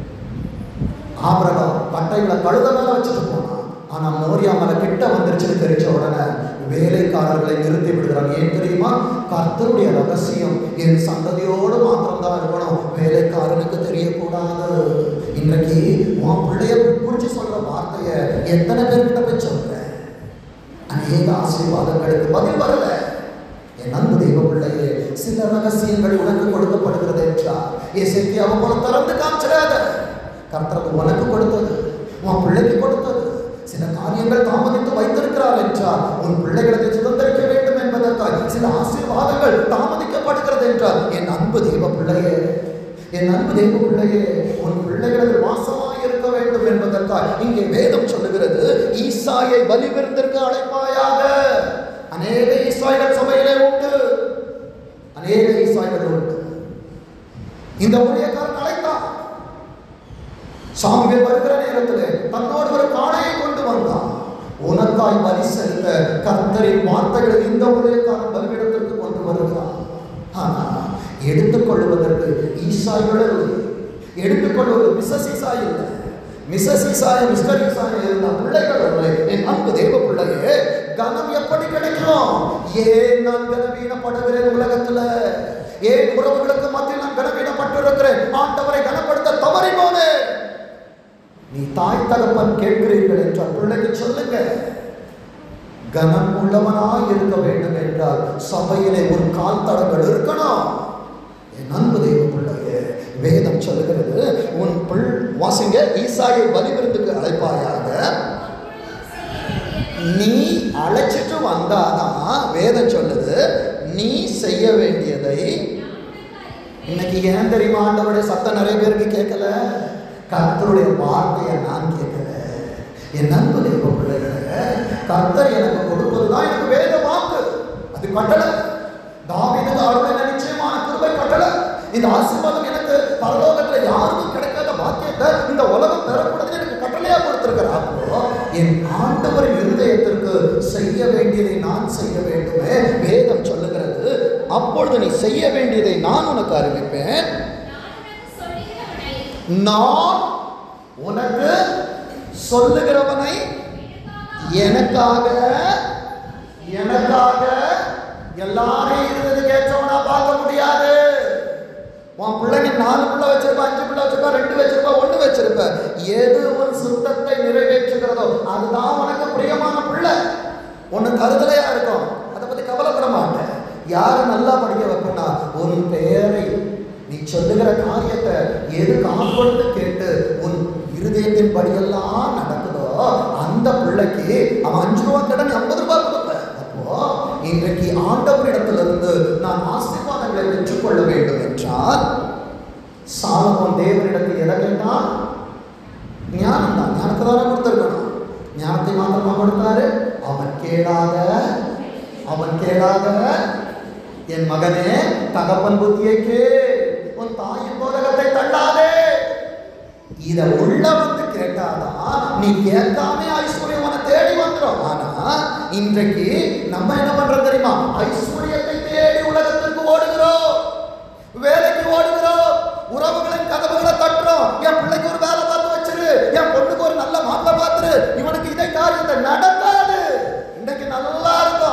ஆபரகம் கட்டைகளை கழுத மேல வச்சுட்டு போனான் ஆனா மோரியா மலை கிட்ட வந்துருச்சுன்னு தெரிஞ்ச உடனே வேலைக்காரர்களை நிறுத்தி விடுகிறான் ஏன் தெரியுமா கர்த்தருடைய ரகசியம் என் சந்ததியோடு மாத்திரம்தான் இருக்கணும் வேலைக்காரனுக்கு தெரியக்கூடாது இன்றைக்கு உன் பிள்ளைய குறிச்சு சொல்ற வார்த்தைய எத்தனை பேர்கிட்ட போய் சொல்ற அநேக ஆசீர்வாதங்களுக்கு பதில் வரல என் அன்பு தெய்வ பிள்ளையே சில ரகசியங்கள் உனக்கு கொடுக்கப்படுகிறது என்றார் இசைக்கு அவன் போல திறந்து காமிச்சிடாத கர்த்தர் உனக்கு கொடுத்தது உன் பிள்ளைக்கு கொடுத்தது சில காரியங்கள் தாமதித்து வைத்திருக்கிறார் என்றால் உன் பிள்ளைகளுக்கு சுதந்திரிக்க வேண்டும் என்பதற்காக சில ஆசீர்வாதங்கள் தாமதிக்கப்படுகிறது என்றால் என் அன்பு தெய்வ பிள்ளையே என் அன்பு தெய்வ பிள்ளையே உன் பிள்ளைகளது வாசமாய் இருக்க வேண்டும் என்பதற்காக இங்கே வேதம் சொல்லுகிறது ஈசாயை பலி விருந்திற்கு அழைப்பாயாக அநேக ஈசாய்கள் சபையிலே உண்டு அநேக ஈசாய்கள் உண்டு இந்த ஊழியக்காரன் அழைத்தான் சாமிகள் வருகிற நேரத்திலே தன்னோடு ஒரு காளையை கொண்டு வந்தான் உனக்காய் பலி செலுத்த கர்த்தரின் வார்த்தைகளை இந்த ஊழியக்காரன் பலியிடத்திற்கு கொண்டு வருகிறான் ஆனா எடுத்துக்கொள்வதற்கு ஈசாய்கள் இல்லை எடுத்துக்கொள்வது மிஸ்ஸஸ் ஈசாய் இல்லை மிஸ்ஸஸ் ஈசாய மிஸ்டர் ஈசாய இருந்த பிள்ளைகள் இல்லை என் அன்பு தேவ பிள்ளையே கனம் எப்படி கிடைக்கும் ஏன் நான் கனவீனப்படுகிறேன் உலகத்துல ஏன் உறவுகளுக்கு மத்தியில் நான் கனவீனப்பட்டிருக்கிறேன் ஆண்டவரை கனப்படுத்த தவறி போனேன் நீ தாய் தகப்பன் கேட்கிறீர்கள் என்றால் பிள்ளைக்கு சொல்லுங்க கனம் உள்ளவனாய் இருக்க வேண்டும் என்றால் சபையிலே ஒரு கால் தடங்கள் இருக்கணும் என் அன்பு தெய்வ பிள்ளையே வேதம் சொல்லுகிறது உன் பிள் வாசிங்க ஈசாயை பலிவிருந்துக்கு அழைப்பாயாக நீ அழைச்சிட்டு வந்தாதான் வேதம் சொல்லுது நீ செய்ய வேண்டியதை இன்னைக்கு ஏன் தெரியுமா ஆண்டவருடைய சத்தம் நிறைய பேருக்கு கேட்கல கர்த்தருடைய வார்த்தையை நான் கேட்கல என் அன்பு தெய்வ பிள்ளைகளே கர்த்தர் எனக்கு கொடுப்பதுதான் எனக்கு வேத வாக்கு அது கட்டளை தாவீதுக்கு அருளின நிச்சயமான கிருபை கட்டளை இந்த ஆசீர்வாதம் எனக்கு பரலோகத்துல யாருக்கும் கிடைக்காத பாக்கியத்தை இந்த உலகம் பெறக்கூடாது எனக்கு கட்டளையா கொடுத்திருக்கிறார் அப்போ என் ஆண்டவரின் இருதயத்திற்கு செய்ய வேண்டியதை நான் செய்ய வேண்டுமே வேதம் சொல்லுகிறது அப்பொழுது நீ செய்ய வேண்டியதை நான் உனக்கு அறிவிப்பேன் நான் உனக்கு சொல்லுகிறவனை எனக்காக எனக்காக எல்லாரையும் இருந்தது கேட்டவனா பார்க்க முடியாது உன் பிள்ளைங்க நாலு பிள்ளை வச்சிருப்பா அஞ்சு பிள்ளை வச்சிருப்பா ரெண்டு வச்சிருப்பா ஒண்ணு வச்சிருப்ப எது உன் சுத்தத்தை நிறைவேற்றுகிறதோ அதுதான் உனக்கு பிரியமான பிள்ளை ஒண்ணு கருதலையா இருக்கும் அதை பத்தி கவலைப்பட மாட்டேன் யாரு நல்லா படிக்க வைப்பனா உன் பெயரை நீ சொல்லுகிற காரியத்தை எது காப்பொழுது கேட்டு உன் இருதயத்தின் படியெல்லாம் நடக்குதோ அந்த பிள்ளைக்கு அவன் அஞ்சு ரூபா கடன் ஐம்பது ரூபாய் கொடுப்பேன் அப்போ இன்றைக்கு ஆண்டவரிடத்திலிருந்து நான் ஆசீர்வாதங்களை பெற்றுக்கொள்ள வேண்டும் என்றால் சாலமோன் தேவனிடத்தில் எதை கேட்டான் ஞானம் தான் ஞானத்தை தானே கொடுத்துருக்கணும் ஞானத்தை மாத்திரமா கொடுத்தாரு அவன் கேளாத அவன் கேளாத என் மகனே தகப்பன் புத்தியை கே உன் தாயின் போதகத்தை தள்ளாதே இத உள்ள வந்து கேட்டாதான் நீ கேட்காம ஐஸ்வர்யம் உன்னை தேடி வந்துடும் ஆனா இன்றைக்கு நம்ம என்ன பண்றோம் தெரியுமா ஐஸ்வர்யத்தை தேடி உலகத்திற்கு ஓடுகிறோம் வேலைக்கு ஓடுகிறோம் உறவுகளின் கதவுகளை தட்டுறோம் என் பிள்ளைக்கு ஒரு வேலை பார்த்து வச்சிரு என் பொண்ணுக்கு ஒரு நல்ல மாப்பிள்ளை பார்த்துரு இவனுக்கு இதை காரியத்தை நடக்காது இன்றைக்கு நல்லா இருக்கும்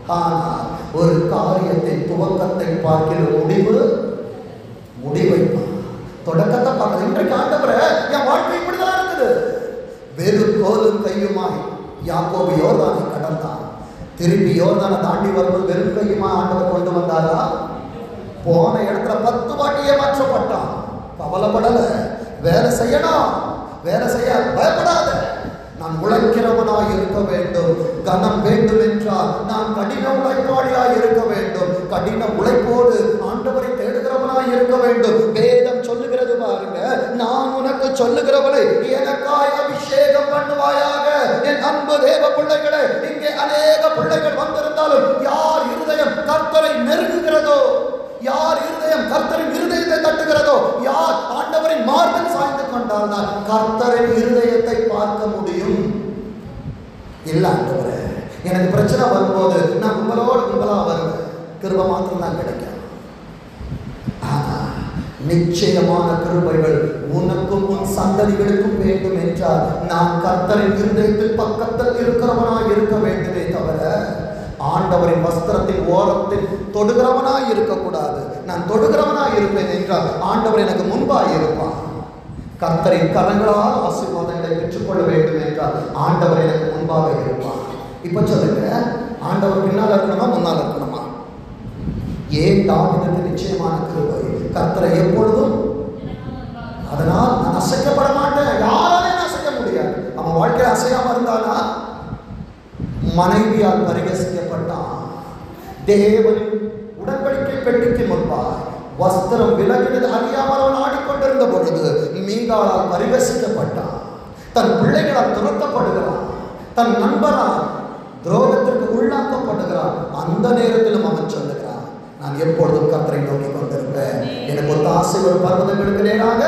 ஆனால் ஒரு காரியத்தின் துவக்கத்தை பார்க்கிற முடிவு முடிவை பார். தொடக்கத்தை பார்க்கல இன்றைக்கு ஆண்டவரை என் வாழ்க்கை இப்படிதான் இருக்குது வெறும் கோலும் கையுமாய் யாக்கோபு யோர்தானை கடந்தான் திருப்பி யோர்தானை தாண்டி வரும்போது வெறும் கையுமா ஆண்டவர் கொண்டு வந்தாரா போன இடத்துல பத்து வாட்டி ஏமாற்றப்பட்டான் கவலைப்படல வேலை செய்யணும் வேலை செய்ய பயப்படாத நான் உழைக்கிறவனாய் இருக்க வேண்டும் கனம் வேண்டும் என்றால் நான் கடின உழைப்பாளியாய் இருக்க வேண்டும் கடின உழைப்போடு ஆண்டவரை தேடுகிறவனாய் இருக்க வேண்டும் வேதம் சொல்லுகிறது பாருங்க நான் உனக்கு சொல்லுகிறவனை எனக்காய் அபிஷேகம் பண்ணுவாயாக என் அன்பு தேவ பிள்ளைகளே இங்கே அநேக பிள்ளைகள் வந்திருந்தாலும் யார் இருதயம் கர்த்தரை நெருங்குகிறதோ யார் இருதயம் கர்த்தரின் இருதயத்தை தட்டுகிறதோ யார் ஆண்டவரின் மார்பில் சாய்ந்து கொண்டால் தான் கர்த்தரின் இருதயத்தை பார்க்க முடியும் இல்ல ஆண்டவரே எனக்கு பிரச்சனை வரும்போது நான் உங்களோட உங்களா வருவேன் கிருப மாத்திரம் தான் கிடைக்கும் ஆனா நிச்சயமான கிருபைகள் உனக்கும் உன் சந்ததிகளுக்கும் வேண்டும் என்றால் நான் கர்த்தரின் இருதயத்தில் பக்கத்தில் இருக்கிறவனாய் இருக்க வேண்டுமே தவிர ஆண்டவரின் வஸ்திரத்தின் ஓரத்தில் தொடுகிறவனாய் இருக்கக்கூடாது நான் தொடுகிறவனாய் இருப்பேன் என்றால் ஆண்டவர் எனக்கு முன்பாய் இருப்பான் கர்த்தரின் கரங்களால் ஆசீர்வாதங்களை பெற்றுக்கொள்ள வேண்டும் என்றால் ஆண்டவர் எனக்கு முன்பாக இருப்பான் இப்ப சொல்லுங்க ஆண்டவர் பின்னால் இருக்கணுமா முன்னால் இருக்கணுமா ஏன் தாவிதற்கு நிச்சயமான கிருபை கர்த்தரை எப்பொழுதும் அதனால் நான் அசைக்கப்பட மாட்டேன் யாராலையும் அசைக்க முடியாது அவன் வாழ்க்கையில் அசையாம இருந்தானா மனைவியால் பரிகசிக்கப்பட்டான் தேவனின் உடன்படிக்கை பெட்டிக்கு முன்பாய் வஸ்திரம் விலகினது அறியாமல் அவன் ஆடிக்கொண்டிருந்த பொழுது மீகாளால் பரிகசிக்கப்பட்டான் தன் பிள்ளைகளால் துரத்தப்படுகிறான் தன் நண்பரால் துரோகத்திற்கு உள்ளாக்கப்படுகிறான் அந்த நேரத்திலும் அவன் சொல்லுகிறான் நான் எப்பொழுதும் கத்தரை நோக்கி கொண்டிருப்பேன் எனக்கு ஒரு ஆசை ஒரு பர்வதங்களுக்கு நேராக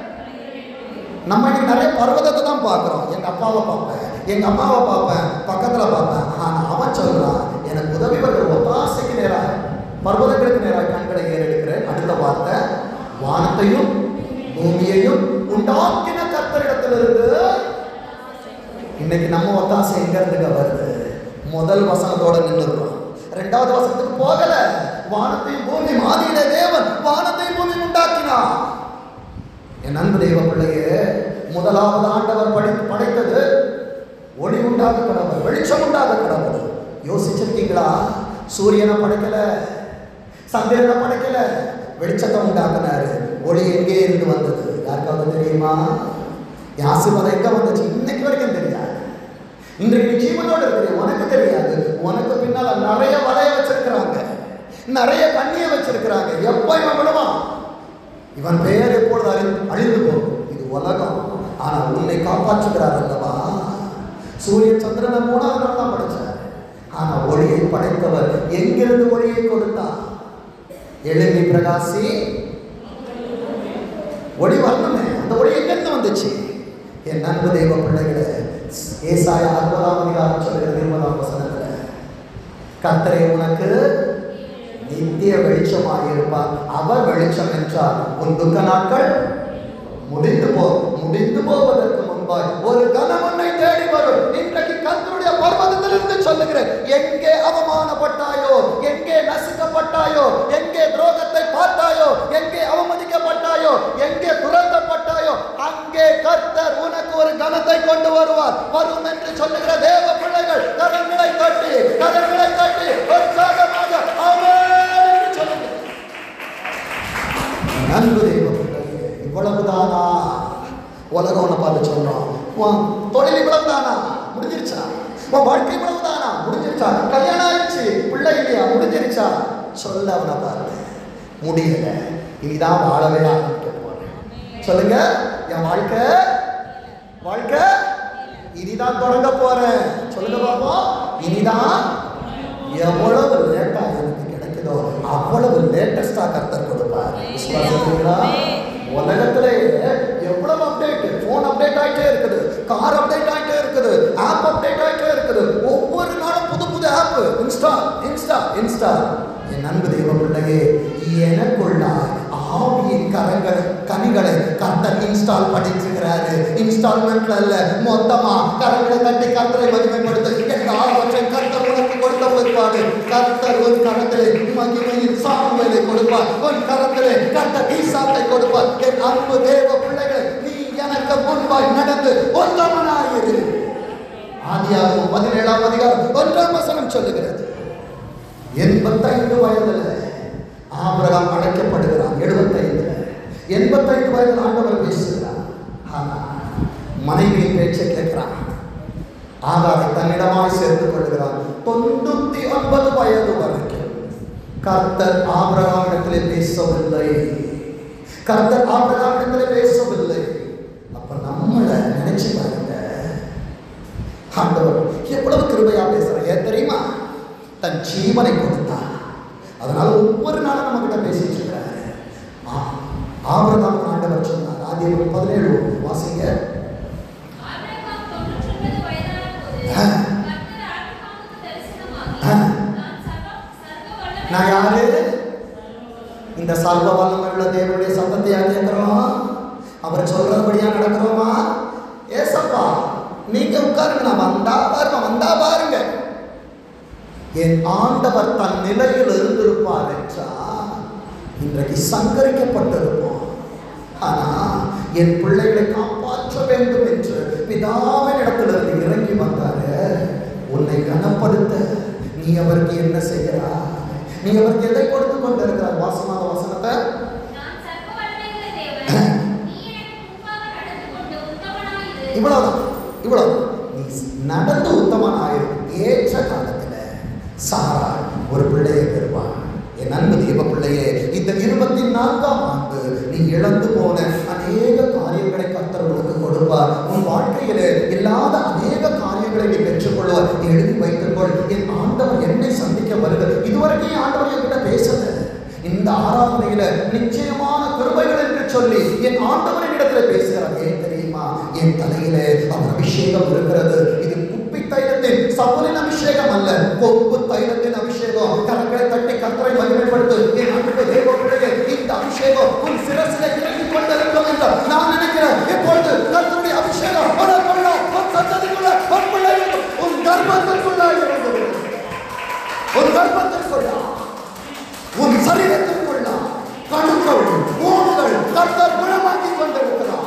நம்ம இன்னைக்கு நிறைய பர்வதத்தை தான் பார்க்குறோம் எங்கள் அப்பாவை பார்ப்பேன் எங்கள் அம்மாவை பார்ப்பேன் பக்கத்தில் பார்ப்பேன் ஆனால் அவன் சொல்கிறான் எனக்கு உதவி வருகிற ஒத்தாசைக்கு நேராக பர்வதங்களுக்கு நேராக கண்களை ஏறெடுக்கிறேன் அடுத்த வார்த்தை வானத்தையும் பூமியையும் உண்டாக்கின கர்த்தரிடத்திலிருந்து இன்னைக்கு நம்ம ஒத்தாசை எங்க இருந்துங்க வருது முதல் வசனத்தோட நின்றுடுறோம் ரெண்டாவது வசனத்துக்கு போகல வானத்தையும் பூமி மாதியில தேவன் வானத்தையும் பூமி உண்டாக்கினார் என் அன்பு தெய்வ பிள்ளையே முதலாவது ஆண்டவர் படை படைத்தது ஒளி உண்டாக கடவுள் வெளிச்சம் உண்டாக கடவுள் யோசிச்சிருக்கீங்களா சூரியனை படைக்கல சந்திரனை படைக்கல வெளிச்சத்தை உண்டாக்குனாரு ஒளி எங்கே இருந்து வந்தது யாருக்காவது தெரியுமா யாசிமதம் எங்க வந்துச்சு இன்னைக்கு வரைக்கும் தெரியாது இன்றைக்கு நீ ஜீவனோடு இருக்கிற உனக்கு தெரியாது உனக்கு பின்னால நிறைய வலைய வச்சிருக்கிறாங்க நிறைய கண்ணிய வச்சிருக்கிறாங்க எப்போ இவன் விடுவான் இவன் பெயர் எப்பொழுது அழி அழிந்து போகும் இது உலகம் ஆனால் உன்னை காப்பாற்றுகிறார் அல்லவா சூரிய சந்திரனை மூணாவது நாள் தான் படைச்சார் ஆனால் ஒளியை படைத்தவர் எங்கிருந்து ஒளியை கொடுத்தார் எழுதி பிரகாசி ஒளி வரணுமே அந்த ஒளி எங்கிருந்து வந்துச்சு என் நண்பு தெய்வ பிள்ளைகளே ஏசாய அறுபதாம் அதிகாரம் சொல்லுகிறது இருபதாம் வசனத்துல கர்த்தரை உனக்கு நித்திய வெளிச்சமாக இருப்பார் அவர் வெளிச்சம் என்றால் உன் துக்க நாட்கள் முடிந்து போ முடிந்து போவதற்கு முன்பாய் ஒரு கனம் உன்னை தேடி வரும் இன்றைக்கு கர்த்தருடைய பர்வதத்திலிருந்து சொல்லுகிறேன் எங்கே அவமானப்பட்டாயோ எங்கே நசுக்கப்பட்டாயோ எங்கே துரோகத்தை பார்த்தாயோ எங்கே அவமதிக்கப்பட்டாயோ எங்கே துரத்தப்பட்டாயோ அங்கே கர்த்தர் உனக்கு ஒரு கனத்தை கொண்டு வருவார் வரும் என்று சொல்லுகிற தேவ பிள்ளைகள் கரங்களை தட்டி கரங்களை தட்டி உற்சாகமாக ஆமென் என்று சொல்லுங்கள் அன்பு தெய்வ பிள்ளையே, இவ்வளவுதானா உலகம் உன்னை பார்த்து சொல்றோம் உன் தொழில் இவ்வளவுதானா முடிஞ்சிருச்சா உன் வாழ்க்கை இவ்வளவுதானா முடிஞ்சிருச்சா கல்யாணம் ஆயிடுச்சு பிள்ளை இல்லையா முடிஞ்சிருச்சா சொல்ல அவனை பார்த்து முடியல இனிதான் வாழவே ஆரம்பிக்க போறேன் சொல்லுங்க என் வாழ்க்கை வாழ்க்கை இனிதான் தொடங்க போறேன் சொல்லுங்க பாப்போம் இனிதான் எவ்வளவு லேட்டா எனக்கு கிடைக்குதோ அவ்வளவு லேட்டஸ்டா கர்த்தர் கொடுப்பார் விசுவாசிக்கிறீங்களா உலகத்திலே எவ்வளவு அப்டேட் ஃபோன் அப்டேட் ஆயிட்டே இருக்குது கார் அப்டேட் ஆயிட்டே இருக்குது ஆப் அப்டேட் ஆயிட்டே இருக்குது ஒவ்வொரு நாளும் புது புது ஆப் இன்ஸ்டா இன்ஸ்டா இன்ஸ்டா என் அன்பு தெய்வ பிள்ளையே எனக்குள்ளாய் ஆவியின் கரங்கள் கனிகளை கர்த்தர் இன்ஸ்டால் பண்ணிட்டுருக்கிறாரு இன்ஸ்டால்மெண்ட்ல அல்ல மொத்தமா கரங்களை தட்டி கர்த்தரை மதிமைப்படுத்த எல்லாவற்றையும் கர்த்தர் உனக்கு கொடுத்த கொடுப்பாரு கர்த்தர் உன் கரத்திலே மகிமையின் சாமுவேலை கொடுப்பார் உன் கரத்திலே கர்த்தர் ஈசாக்கை கொடுப்பார் என் அன்பு தேவ பிள்ளைகள் நீ எனக்கு முன்பாய் நடந்து ஒத்தமனாயிரு ஆதியாகவும் பதினேழாம் அதிகாரம் ஒன்றாம் வசனம் சொல்லுகிறது எண்பத்தைந்து வயதுல ஆபிரகாம் அழைக்கப்படுகிறான் எழுபத்தைந்துல எண்பத்தைந்து வயதில் ஆண்டவர் பேசுகிறார் ஆனா மனைவியின் பேச்சை கேட்கிறான் ஆகாரை தன்னிடமாய் சேர்த்து கொள்கிறான் தொண்ணூத்தி ஒன்பது வயது வரைக்கும் கர்த்தர் ஆபிரகாமிடத்திலே பேசவில்லை கர்த்தர் ஆபிரகாமிடத்திலே பேசவில்லை அப்ப நம்மளை நினைச்சு பாருங்க ஆண்டவர் எவ்வளவு கிருபையா பேசுறார் ஏன் தெரியுமா தன் ஜீவனை கொடுத்தார் அதனால ஒவ்வொரு நாளும் நம்ம கிட்ட பேசிட்டு இருக்கிறாரு ஆ- ஆபிரகாம் ஆண்டவர் சொன்னார் ஆதி பதினேழு வாசிங்க ஆபிரகாம் தொண்ணூற்றொன்பது வயதானபோது ஆ. கர்த்தர் ஆபிரகாமுக்கு தரிசனமாகி, ஆ. நான் சர்வ- சர்வ வல்லமை நான் யாரு இந்த சர்வ வல்லமையுள்ள தேவனுடைய சத்தத்தையா கேட்கிறோம் அவர் சொல்றபடியா நடக்கிறோமா ஏசப்பா நீங்க உட்காருங்க நான் வந்தா பாருங்க வந்தா பாருங்க என் ஆண்டவர் தன் நிலையில் இருந்திருப்பார் என்றால் இன்றைக்கு சங்கரிக்கப்பட்டிருப்போம் ஆனா என் பிள்ளைகளை காப்பாற்ற வேண்டும் என்று பிதாவின் இடத்திலிருந்து இறங்கி வந்தாரு உன்னை கனப்படுத்த நீ அவருக்கு என்ன செய்கிறா நீ அவருக்கு எதை கொடுத்து கொண்டிருக்கிறார் வாசமான வசனத்தை நான் சர்வ வல்லமையுள்ள தேவன். நீ எனக்கு முன்பாக நடந்து கொண்டு உத்தமனாயிரு. இவ்வளவுதான் இவ்வளவுதான் நீ நடந்து உத்தமனாயிரும் ஏற்ற காலத்துல சாரா ஒரு பிள்ளையை பெறுவான் என் அன்பு தீப பிள்ளையே இந்த இருபத்தி நான்காம் ஆண்டு நீ இழந்து போன அநேக காரியங்களை கர்த்தர் உனக்கு கொடுப்பார் உன் வாழ்க்கையிலே இல்லாத அநேக காரியங்களை நீ பெற்றுக்கொள்வார் நீ எழுதி வைத்துக்கொள் என் ஆண்டவர் என்னை சந்திக்க வருகிறது இதுவரைக்கும் என் ஆண்டவர் என்கிட்ட பேசல இந்த ஆராதனையில நிச்சயமான கிருபைகள் என்று சொல்லி என் ஆண்டவரின் இடத்துல பேசுகிறார் ஏன் தெரியுமா என் தலையிலே அவர் அபிஷேகம் இருக்கிறது இது குப்பி தைலத்தின் சவுலின் அபிஷேகம் அல்ல கொப்பு தைலத்தின் அபிஷேகம் கரங்களை தட்டி கர்த்தரை மகிமைப்படுத்து என் அன்பு தேவ பிள்ளையே இந்த அபிஷேகம் உன் சிரசில இறங்கி கொண்டிருக்கும் என்று நான் நினைக்கிறேன் இப்பொழுது கர்த்தருடைய அபிஷேகம் உனக்குள்ள உன் சந்ததிக்குள்ள உன் பிள்ளைகள் உன் கர்ப்பத்திற்குள்ள இருந்தது உன் கர்ப்பத்திற்குள்ள உன் சரீரத்திற்குள்ள கணுக்கள் மூணுகள் கர்த்தர் குணமாக்கி கொண்டிருக்கிறார்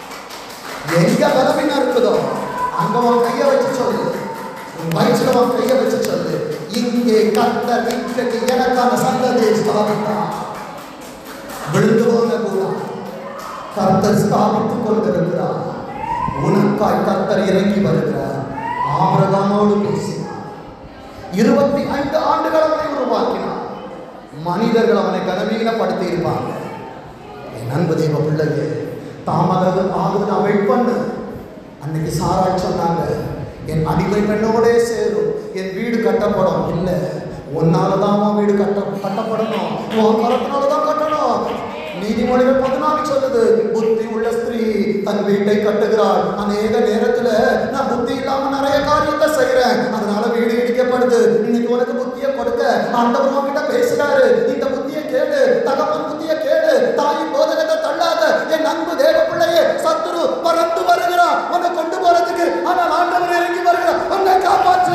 எங்க பலவீனம் இருக்குதோ அங்க உன் கையை வச்சு சொல்லு உன் வயிற்றுல உன் கையை வச்சு சொல்லு இங்கே கர்த்தர் இன்றைக்கு எனக்கான சந்ததியை ஸ்தாபித்தார் விழுந்து போன கூட கர்த்தர் ஸ்தாபித்துக் கொண்டிருக்கிறார் உனக்காய் கர்த்தர் இறங்கி வருகிறார் ஆபிரகாமோடு பேசினார் இருபத்தி ஐந்து ஆண்டுகள் அவனை உருவாக்கினார் மனிதர்கள் அவனை கனவீனப்படுத்தி இருப்பாங்க என் அன்பு தெய்வ பிள்ளையே தாமதம் ஆகுது நான் வெயிட் பண்ணு அன்னைக்கு சாராள் சொன்னாங்க என் அடிமை பெண்ணோடே சேரும் என் வீடு கட்டப்படும் இல்லை உன்னால தான் உன் வீடு கட்ட கட்டப்படணும் உன் கரத்தினால தான் கட்டணும் நீதிமொழிகள் பதினாலு சொல்லுது புத்தி உள்ள ஸ்திரீ தன் வீட்டை கட்டுகிறாள் அநேக நேரத்துல நான் புத்தி இல்லாம நிறைய காரியத்தை செய்யறேன் அதனால வீடு இடிக்கப்படுது இன்னைக்கு உனக்கு புத்தியை கொடுக்க ஆண்டவர் உன்கிட்ட பேசுறாரு இந்த புத்தியை கேளு தகப்பன் புத்தியை கேளு தாயின் போதகத்தை தள்ளாத என் அன்பு தேவ பிள்ளையே சத்துரு பறந்து வருகிறான் உன்னை கொண்டு போறதுக்கு ஆனால் ஆண்டவர் இறங்கி வருகிறார் உன்னை காப்பாற்ற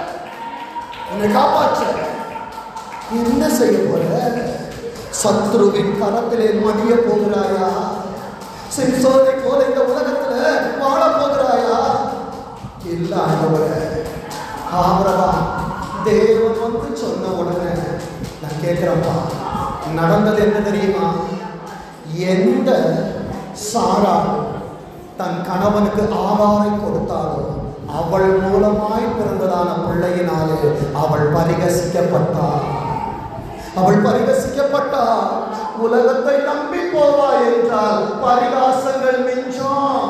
உன்னை காப்பாற்ற என்ன செய்ய போற சத்ருவின் கரத்திலே மடிய போகிறாயா சிம்சோனை போல இந்த உலகத்துல வாழ போகிறாயா இல்ல ஆண்டவரே ஆபரவா தேவன் வந்து சொன்ன உடனே நான் கேட்கிறப்பா நடந்தது என்ன தெரியுமா எந்த சாரா தன் கணவனுக்கு ஆகாரை கொடுத்தாலோ அவள் மூலமாய் பிறந்ததான பிள்ளையினாலே அவள் பரிகசிக்கப்பட்டாள் அவள் பரிகசிக்கப்பட்டாள் உலகத்தை நம்பி போவாய் என்றால் பரிகாசங்கள் மிஞ்சும்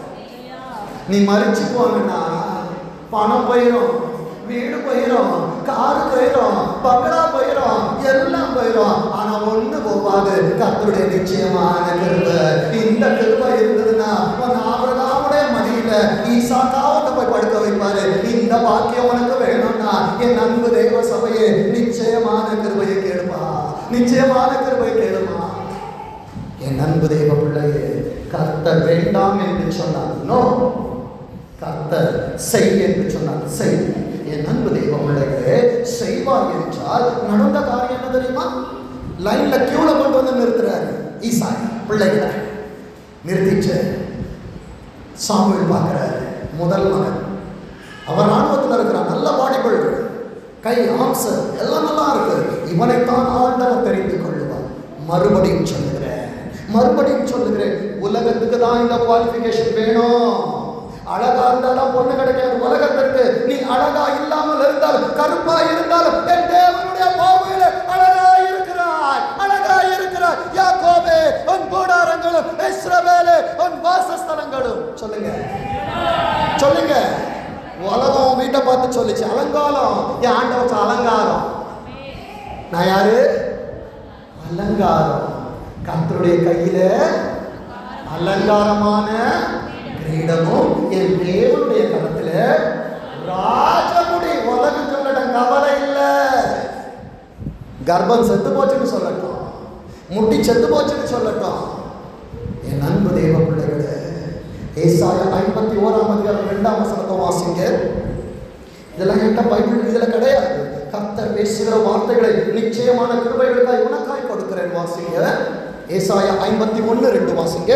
நீ மறிச்சு போனா பணம் போயிடும் வீடு போயிடும் காரு போயிடும் பங்களா போயிடும் எல்லாம் போயிடும் ஆனா ஒண்ணு போவாது கர்த்தருடைய நிச்சயமான கிருபை இந்த கிருபை இருந்ததுன்னா உன் ஆபரகாவுடைய மடியில ஈசாக்காவத்தை போய் படுக்க வைப்பாரு இந்த பாக்கியம் உனக்கு வேணும்னா என் அன்பு தெய்வ சபையே நிச்சயமான கிருபையை கேளுமா நிச்சயமான கிருபையை கேளுமா என் அன்பு தெய்வ பிள்ளையே கர்த்தர் வேண்டாம் என்று சொன்னார் நோ கர்த்தர் செய் என்று சொன்னார் செய் என் அன்பு தெய்வ பிள்ளைகளே செய்வார் என்றால் நடந்த காரியம் என்ன தெரியுமா லைன்ல கியூல கொண்டு வந்து நிறுத்துறாரு ஈசாய் பிள்ளைகளை நிறுத்திச்சு சாமுவேல் பார்க்குறாரு முதல் மகன் அவன் ராணுவத்தில் இருக்கிறான் நல்ல பாடி பில்டர் கை ஆம்சர் எல்லாம் நல்லா இருக்கு இவனைத்தான் ஆண்டவர் தெரிந்து கொள்ளுவார் மறுபடியும் சொல்லுகிறேன் மறுபடியும் சொல்லுகிறேன் உலகத்துக்கு தான் இந்த குவாலிஃபிகேஷன் வேணும் அழகா இருந்தாலும் பொண்ணு கிடைக்காது உலகத்திற்கு நீ அழகா இல்லாமல் இருந்தாலும் கருப்பா இருந்தாலும் என் தேவனுடைய பார்வையில அழகா இருக்கிறாய் அழகா இருக்கிறாய் யாக்கோபே உன் கூடாரங்களும் இஸ்ரவேலே உன் வாசஸ்தலங்களும் சொல்லுங்க சொல்லுங்க உலகம் வீட்டை பார்த்து சொல்லுச்சு அலங்காரம் என் ஆண்டவர் அலங்காரம் நான் யாரு அலங்காரம் கர்த்தருடைய கையில அலங்காரமான கிரீடமும் என் தேவனுடைய கரத்துல ராஜமுடி உலகம் சொல்லட்டும் கவலை இல்லை கர்ப்பம் செத்து போச்சுன்னு சொல்லட்டும் முட்டி செத்து போச்சுன்னு சொல்லட்டும் என் அன்பு தேவ பிள்ளைகளே ஏசாய ஐம்பத்தி ஓராம் அதிகாரம் ரெண்டாம் வசனத்தை வாசிங்க இதெல்லாம் என்கிட்ட பைபிள் இதில் கிடையாது கர்த்தர் பேசுகிற வார்த்தைகளை நிச்சயமான கிருபைகளுக்காய் உனக்காய் கொடுக்கிறேன் வாசிங்க ஏசாய ஐம்பத்தி ஒன்று ரெண்டு வாசிங்க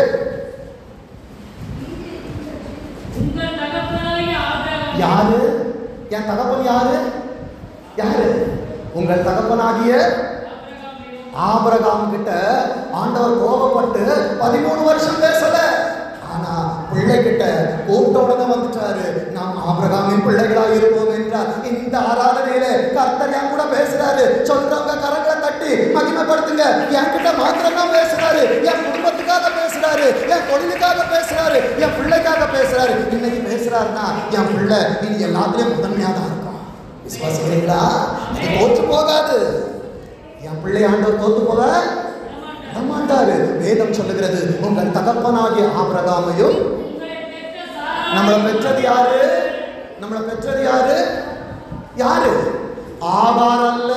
உங்கள் தகப்பனாகிய ஆபிரகாம் யாரு என் தகப்பன் யாரு யாரு உங்கள் தகப்பனாகிய ஆபரகாம் கிட்ட ஆண்டவர் கோபப்பட்டு பதிமூணு வருஷம் பேசல ஆனா பிள்ளை கிட்ட கூப்பிட்ட உடனே வந்துட்டாரு நாம் ஆபிரகாமின் பிள்ளைகளா இருப்போம் என்றார் இந்த ஆராதனையில கர்த்தர் என் கூட பேசுறாரு சொல்றவங்க கரங்களை தட்டி மகிமைப்படுத்துங்க என்கிட்ட மாத்திரம் தான் பேசுறாரு என் குடும்பத்துக்காக பேசுறாரு என் தொழிலுக்காக பேசுறாரு என் பிள்ளைக்காக பேசுறாரு இன்னைக்கு பேசுறாருன்னா என் பிள்ளை இனி எல்லாத்துலயும் முதன்மையா தான் இருக்கும் விசுவாசிக்கிறீங்களா அது தோற்று போகாது என் பிள்ளை ஆண்டவர் தோத்து போக மாட்டாரு வேதம் சொல்லுகிறது உங்கள் தகப்பனாகிய ஆபிரகாமையும் உங்களை பெற்ற சாரா நம்மளை பெற்றது யாரு நம்மளை பெற்றது யாரு யாரு ஆகார் அல்ல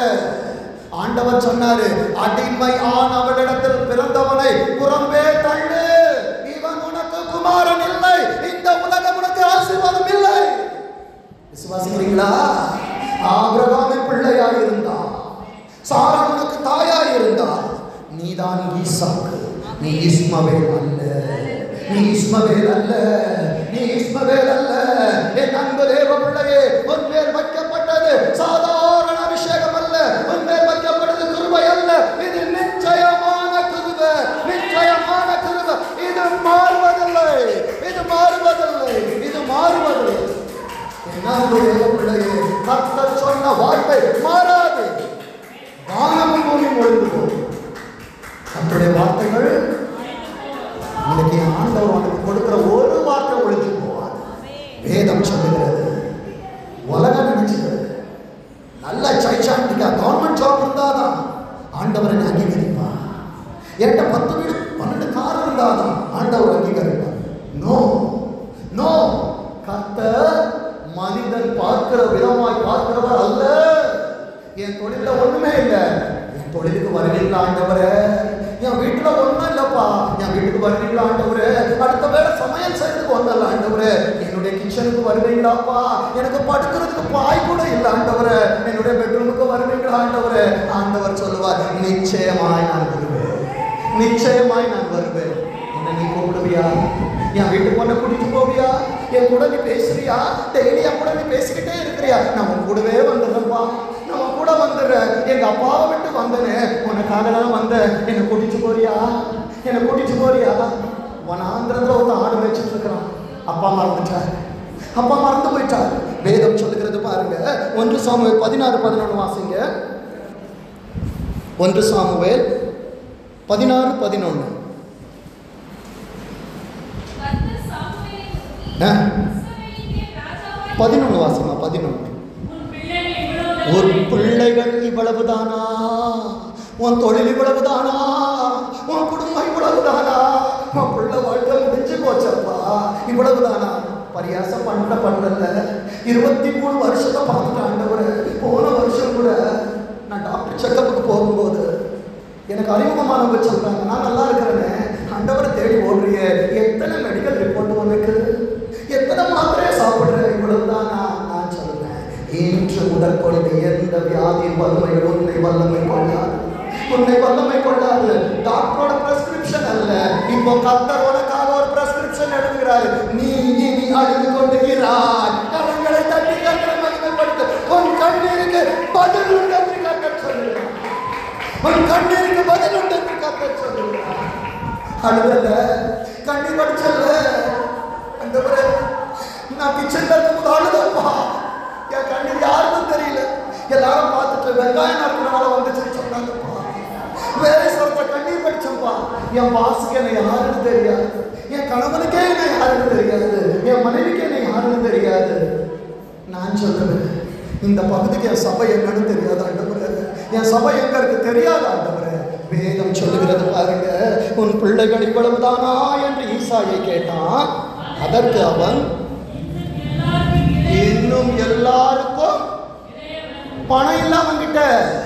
ஆண்டவர் சொன்னாரு அடிமை ஆண் அவளிடத்தில் பிறந்தவனை புறம்பே தள்ளு இவன் உனக்கு குமாரன் இல்லை இந்த உலகம் உனக்கு ஆசீர்வாதம் இல்லை விசுவாசிக்கிறீங்களா ஆபிரகாமின் பிள்ளையாய் இருந்தான் சாரா உனக்கு தாயாய் இருந்தால் நீதான் ஈசாக்கு நீ இஸ்மவேல் அல்ல நீ இஸ்மவேல் அல்ல நீ இஸ்மவேல் அல்ல என் அன்பு தேவ பிள்ளையே உன் மேல் வைக்கப்பட்டது சாதாரண அபிஷேகம் அல்ல உன் மேல் வைக்கப்பட்டது கிருபை அல்ல இது நிச்சயமான கிருபை நிச்சயமான கிருபை இது மாறுவதில்லை இது மாறுவதில்லை இது மாறுவதில்லை என் அன்பு தேவ பிள்ளையே கர்த்தர் சொன்ன வார்த்தை மாறாது வானமும் பூமியும் ஒழிந்து போகும் கர்த்தருடைய வார்த்தைகள் இன்னைக்கு ஆண்டவர் உனக்கு கொடுக்கிற ஒரு வார்த்தை ஒழிஞ்சு போவாது வேதம் சொல்லுகிறது உலகம் நினைச்சுக்கிறது நல்ல சைச்சாண்டிக்கா கவர்மெண்ட் ஜாப் இருந்தாதான் ஆண்டவர் என்னை அங்கீகரிப்பார் என்கிட்ட பத்து வீடு பன்னெண்டு கார் இருந்தாதான் ஆண்டவர் அங்கீகரிப்பார் நோ நோ கர்த்தர் மனிதன் பார்க்கிற விதமாய் பார்க்கிறவர் அல்ல என் தொழில ஒண்ணுமே இல்லை என் தொழிலுக்கு வருவீங்களா ஆண்டவரே என் வீட்டுல ஒண்ணும் இல்லப்பா என் வீட்டுக்கு வருவீங்களா ஆண்டவரே அடுத்த வேளை சமையல் செய்யறதுக்கு ஒண்ணும் இல்லை ஆண்டவரே என்னுடைய கிச்சனுக்கு வருவீங்களாப்பா எனக்கு படுக்கிறதுக்கு பாய் கூட இல்லை ஆண்டவரே என்னுடைய பெட்ரூமுக்கு வருவீங்களா ஆண்டவரே ஆண்டவர் சொல்லுவார் நிச்சயமாய் நான் வருவேன் நிச்சயமாய் நான் வருவேன் என்ன நீ கூப்பிடுவியா என் வீட்டுக்கு பொண்ணை கூட்டிட்டு போவியா என் கூட நீ பேசுறியா டெய்லி என் கூட நீ பேசிக்கிட்டே இருக்கிறியா நான் உன் கூடவே வந்துடுறேன்ப்பா நான் உன் கூட வந்துடுறேன் எங்க அப்பாவை விட்டு வந்தேனே உனக்காக தான் வந்தேன் என்னை கூட்டிட்டு போறியா என்னை கூட்டிட்டு போறியா உன் ஆந்திரத்துல ஒரு ஆடு வச்சுட்டு இருக்கிறான் அப்பா மறந்துட்டார் அப்பா மறந்து போயிட்டார் வேதம் சொல்லுகிறது பாருங்க ஒன்று சாமுவேல் பதினாறு பதினொன்று வாசிங்க ஒன்று சாமுவேல் பதினாறு பதினொன்று கர்த்தர் சாமுவேலை நோக்கி, ஆ. இஸ்ரவேலின் மேல் ராஜாவாய் பதினொன்று வாசிமா பதினொன்று உன் பிள்ளைகள் இவ்வளவு ஒரு பிள்ளைகள் இவ்வளவுதானா உன் தொழில் இவ்வளவுதானா உன் குடும்பம் இவ்வளவுதானா உன் பிள்ளை வாழ்க்கை முடிஞ்சு போச்சப்பா இவ்வளவுதானா பரியாசம் பண்ண பண்ணல இருபத்தி மூணு வருஷத்தை பார்த்துட்டு ஆண்டவர் போன வருஷம் கூட நான் டாக்டர் செக்கப்புக்கு போகும்போது எனக்கு அறிமுகமானவங்க சொல்றாங்க நான் நல்லா இருக்கிறேனே ஆண்டவரை தேடி ஓடுறியே எத்தனை மெடிக்கல் ரிப்போர்ட் உனக்கு எத்தனை மாத்திரையை சாப்பிடுற இவ்வளவுதான் நான் நான் சொல்றேன் இன்று முதற்கொண்டு எந்த வியாதியின் வல்லமைகள் உன்னை வல்லமை கொள்ளாது உன்னை வல்லமை கொள்ளாது டாக்டரோட பிரெஸ்கிரிப்ஷன் அல்ல இப்போ கத்தர் உனக்காக ஒரு பிரெஸ்கிரிப்ஷன் எழுதுகிறார் நீ இனி அழுது கொண்டுகிறாய் கரங்களை தட்டி கத்தரை மகிமைப்படுத்த உன் கண்ணீருக்கு பதில் உண்டு என்று கத்தர் சொல்லுகிறார் உன் கண்ணீருக்கு பதில் உண்டு என்று கத்தர் சொல்லுகிறார் அழுதல்ல கண்ணீர் வடிச்சல்ல அந்த நான் கிச்சன்ல இருக்கும்போது அழுதப்பா என் கண்ணீர் யாருக்கும் தெரியல எல்லாரும் பார்த்துட்டு வெங்காயம் நறுக்கிறனால வந்துச்சுன்னு சொன்னாங்கப்பா வேலை சொல்ற கண்ணீர் வடிச்சப்பா என் பாசுக்கு என்ன யாருன்னு தெரியாது என் கணவனுக்கே என்ன யாருன்னு தெரியாது என் மனைவிக்கு என்ன யாருன்னு தெரியாது நான் சொல்லுவேன் இந்த பகுதிக்கு என் சபை என்னன்னு தெரியாது ஆண்டவரே என் சபை எங்க இருக்கு தெரியாது ஆண்டவரே வேதம் சொல்லுகிறது பாருங்க உன் பிள்ளைகள் இவ்வளவுதானா என்று ஈசாயை கேட்டான் அதற்கு அவன் இன்னும் எல்லாருக்கும் பணம் இல்ல அவன்கிட்ட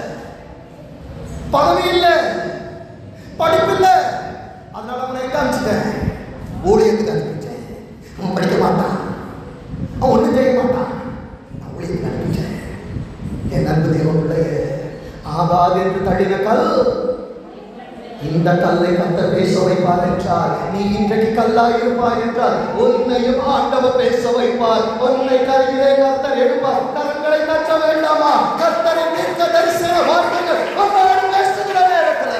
பதவி இல்ல படிப்பு இல்ல அதனால அவனை எங்க அனுப்பிச்சிட்டேன் ஊழியத்துக்கு அனுப்பிச்சேன் அவன் படிக்க மாட்டான் அவன் ஒன்றும் செய்ய மாட்டான் நான் ஊழியத்துக்கு அனுப்பிச்சேன் என் அன்பு தேவ பிள்ளையே ஆகாது என்று தள்ளின கல் இந்த கல்லை கத்த பேச வைப்பார் என்றார் நீ இன்றைக்கு கல்லாய் இருப்பாய் என்றார் உன்னையும் ஆண்டவர் பேச வைப்பார் உன்னை கையிலே கர்த்தர் எடுப்பார் கரங்களை தட்ட வேண்டாமா கர்த்தரின் தீர்க்க தரிசன வார்த்தைகள் உங்களோடு பேசுகிற நேரத்தில்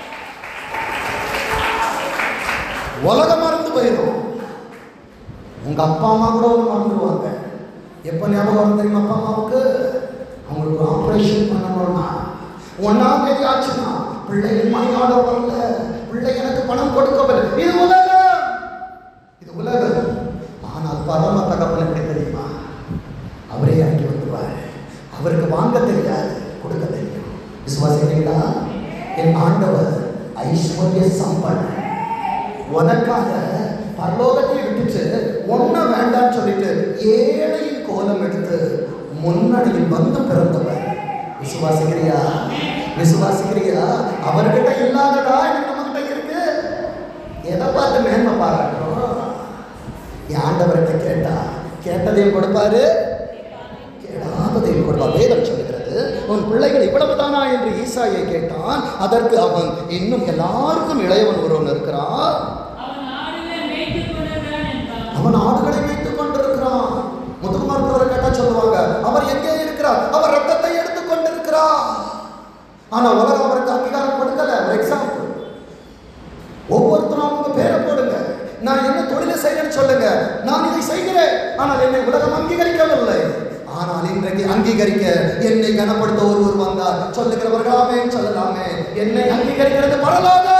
உலகம் மறந்து போயிடும் உங்க அப்பா அம்மா கூட ஒரு மறந்துடுவாங்க எப்போ ஞாபகம் வரும் தெரியுமா அப்பா அம்மாவுக்கு அவங்களுக்கு ஒரு ஆப்ரேஷன் பண்ணணும்னா ஒன்னாம் தேதி ஆச்சுன்னா பிள்ளைகள் மணி ஆர்டர் வரல பிள்ளை எனக்கு பணம் கொடுக்கவில்லை இது உலகம் இது உலகம் ஆனால் பரம தகவல் எப்படி தெரியுமா அவரே இறங்கி வந்துருவார் அவருக்கு வாங்க தெரியாது கொடுக்க தெரியும் விசுவாசிக்கிறீங்களா என் ஆண்டவர் ஐஸ்வர்ய சம்பன் உனக்காக பரலோகத்தை விட்டுட்டு ஒன்ன வேண்டாம்னு சொல்லிட்டு ஏழையின் கோலம் எடுத்து முன்னணியில் வந்து பிறந்தவர் விசுவாசிக்கிறியா விசுவாசிக்கிறியா அவர்கிட்ட இல்லாததா எனக்கு நம்மகிட்ட இருக்கு எதை பார்த்து மேன்மை பாராட்டுறோம் என் ஆண்டவர்கிட்ட கேட்டா கேட்டதையும் கொடுப்பாரு கேடாததையும் கொடுப்பார் வேதம் சொல்லுகிறது உன் பிள்ளைகள் இவ்வளவுதானா என்று ஈசாயை கேட்டான் அதற்கு அவன் இன்னும் எல்லாருக்கும் இளையவன் ஒருவன் இருக்கிறான் அவன் ஆடுகளை மேய்த்துக் கொண்டிருக்கிறான் என்றான். அவன் ஆடுகளை வைத்துக் கொண்டிருக்கிறான் முதுகுமார்த்தவரை கேட்டா சொல்லுவாங்க அவர் எங்கே இருக்கிறார் அவர் ரத்தத்தை எடுத்துக் கொண்டிருக்கிறார் ஆனா உலகம் அவருக்கு அங்கீகாரம் கொடுக்கல ஒரு எக்ஸாம்பிள் ஒவ்வொருத்தரும் அவங்க பேரை போடுங்க நான் என்ன தொழிலை செய்யணும்னு சொல்லுங்க நான் இதை செய்கிறேன் ஆனால் என்னை உலகம் அங்கீகரிக்கவில்லை ஆனால் இன்றைக்கு அங்கீகரிக்க என்னை கனப்படுத்த ஒருவர் வந்தார் சொல்லுகிறவர்களாமே சொல்லலாமே என்னை அங்கீகரிக்கிறது பரலோகம்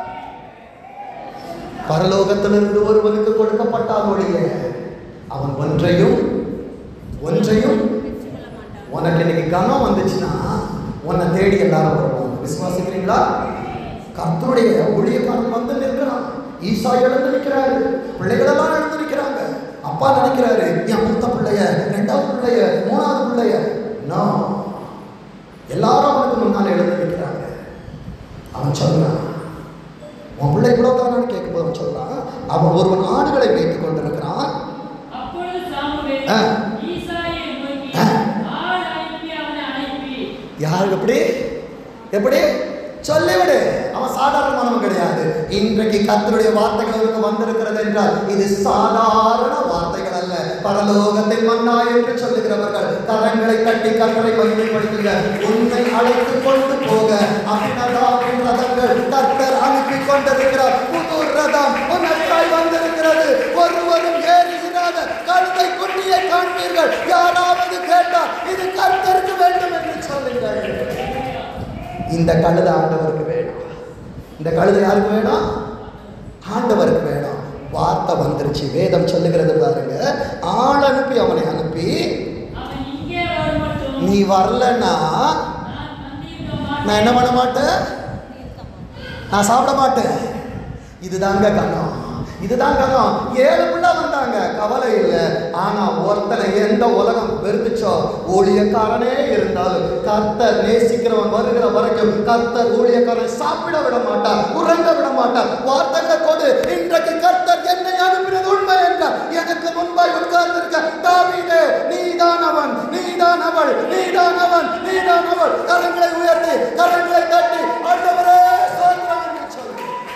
பரலோகத்திலிருந்து ஒருவனுக்கு கொடுக்கப்பட்டால் ஒழிய அவன் ஒன்றையும் ஒன்றையும் உனக்கு இன்னைக்கு கனம் வந்துச்சுன்னா உன்னை தேடி எல்லாரும் வருவாங்க விசுவாசிக்கிறீங்களா கர்த்தருடைய ஊழியக்காரன் வந்து நிற்கிறான் ஈசா எழுந்து நிற்கிறாரு பிள்ளைகளெல்லாம் எழுந்து நிற்கிறாங்க அப்பா நினைக்கிறாரு என் மூத்த பிள்ளைய ரெண்டாவது பிள்ளைய மூணாவது பிள்ளைய நோ எல்லாரும் அவனுக்கு முன்னால் எழுந்து நிற்கிறாங்க அவன் சொல்றான் உன் பிள்ளை கூட தானு கேட்கும்போது அவன் சொல்றான் அவன் ஒருவன் ஆடுகளை வைத்துக் கொண்டிருக்கிறான் அப்பொழுது சாமுவேல் ஆ. ஈசாயை நோக்கி ஆ. ஆள் அனுப்பி அவனை அனுப்பி யாருக்கு எப்படி எப்படி சொல்லிவிடு அவன் சாதாரணமானவன் கிடையாது இன்றைக்கு கர்த்தருடைய வார்த்தைகள் அவருக்கு வந்திருக்கிறது என்றால் இது சாதாரண வார்த்தைகள் அல்ல பரலோகத்தின் மன்னா என்று சொல்லுகிறவர்கள் கரங்களை தட்டி கர்த்தரை மகிமைப்படுத்துங்க உன்னை அழைத்து கொண்டு போக அபிநதாவின் ரதங்கள் கர்த்தர் அனுப்பி கொண்டிருக்கிறார் புது ரதம் உனக்காய் வந்திருக்கிறது ஒருவரும் ஏறுகிறாத கழுதை குட்டியை காண்பீர்கள் யாராவது கேட்டால் இது கர்த்தருக்கு வேண்டும் என்று சொல்லுங்கள் இந்த கழுதை ஆண்டவருக்கு வேணும் இந்த கழுதை யாருக்கு வேணும் ஆண்டவருக்கு வேணும் வார்த்தை வந்துருச்சு வேதம் சொல்லுகிறது பாருங்க ஆள் அனுப்பி அவனை அனுப்பி அவன் இங்கே வரும் மட்டும் நீ வரலன்னா நான் வந்திருக்க மாட்டேன். நான் என்ன பண்ண மாட்டேன் நான் சாப்பிட மாட்டேன் இதுதாங்க கண்ணம் இதுதான் கதம் ஏழு பிள்ளை வந்தாங்க கவலை இல்லை ஆனா ஒருத்தனை எந்த உலகம் வெறுத்துச்சோ ஊழியக்காரனே இருந்தாலும் கர்த்தர் நேசிக்கிறவன் வருகிற வரைக்கும் கர்த்தர் ஊழியக்காரன் சாப்பிட விட மாட்டார் உறங்க விட மாட்டார் வார்த்தைகளை கொடு இன்றைக்கு கர்த்தர் என்னை அனுப்பினது உண்மை என்றார் எனக்கு முன்பாய் உட்கார்ந்திருக்க தாவீதே நீதான் அவன் நீதான் அவள் நீதான் அவன் நீதான் அவள் கரங்களை உயர்த்தி கரங்களை தட்டி ஆண்டவரே ஸ்தோத்திரம் என்று சொல்லு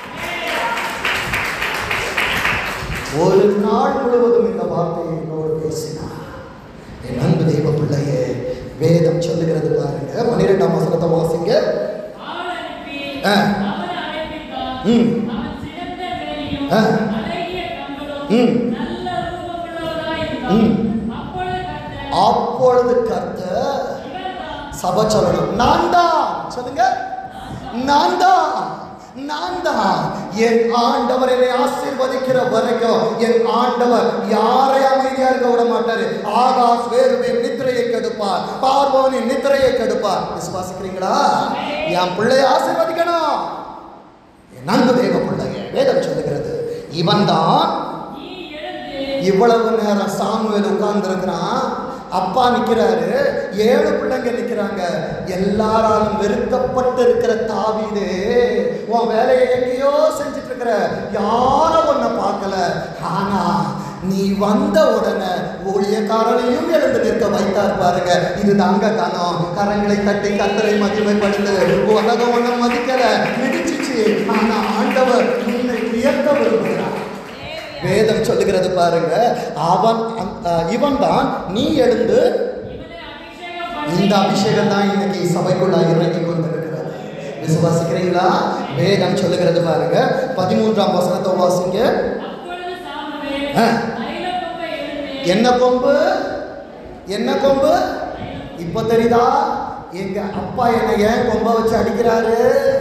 ஒரு நாள் முழுவதும் இந்த வார்த்தையை என்னோடு பேசினார் என் அன்பு தெய்வ பிள்ளையே வேதம் சொல்லுகிறது பாருங்க பன்னிரெண்டாம் வசனத்தை வாசிங்க ஆள் அனுப்பி ஆ. அவனை அழைப்பித்தான். ம். அவன் சிறந்த மேனியும் ஆ. அழகிய கண்களும் ம். நல்ல ரூபமுள்ளவராய் இருந்தான். ம். அப்பொழுது கர்த்தர் அப்பொழுது கர்த்தர் இவன்தான் சபை சொல்லணும் நான் தான் சொல்லுங்க நான் தான் நான் தான் என் ஆண்டவர் என்னை ஆசீர்வதிக்கிற வரைக்கும் என் ஆண்டவர் யாரை அமைதியா இருக்க விட மாட்டாரு ஆகாஷ் வேறுவின் நித்திரையை கெடுப்பார் பார்வோனின் நித்திரையை கெடுப்பார் விசுவாசிக்கிறீங்களா என் பிள்ளையை ஆசீர்வதிக்கணும் என் அன்பு தேவ பிள்ளைய வேதம் சொல்லுகிறது இவன் தான் நீ எழுந்து இவ்வளவு நேரம் சாமுவேல் உட்கார்ந்துருக்கிறான் அப்பா நிக்கிறாரு ஏழு பிள்ளைங்க நிக்கிறாங்க எல்லாராலும் வெறுக்கப்பட்டு இருக்கிற தாவீதே உன் வேலையை எங்கேயோ செஞ்சுட்டு இருக்கிற யாரும் உன்னை பார்க்கல ஆனா நீ வந்த உடனே ஊழியக்காரனையும் எழுந்து நிற்க வைத்தார் பாருங்க இது தாங்க கனம் கரங்களை தட்டி கத்தரை மகிமைப்படுத்து உலகம் ஒன்றை மதிக்கல மிதிச்சிச்சு ஆனா ஆண்டவர் உன்னை உயர்த்த விரும்புகிறார் வேதம் சொல்லுகிறது பாருங்க அவன் இவன் தான் நீ எழுந்து இவனை அபிஷேகம் பண்ணி இந்த அபிஷேகம் தான் இன்னைக்கு சபைக்குள்ள இறங்கி கொண்டிருக்கிறது விசுவாசிக்கிறீங்களா வேதம் சொல்லுகிறது பாருங்க பதிமூன்றாம் வசனத்தை வாசிங்க அப்பொழுது சாமுவேல் ஆ. தைலப்பொங்கை எழுந்து என்ன கொம்பு என்ன கொம்பு இப்போ தெரியுதா எங்க அப்பா என்னை ஏன் கொம்ப வச்சு அடிக்கிறாரு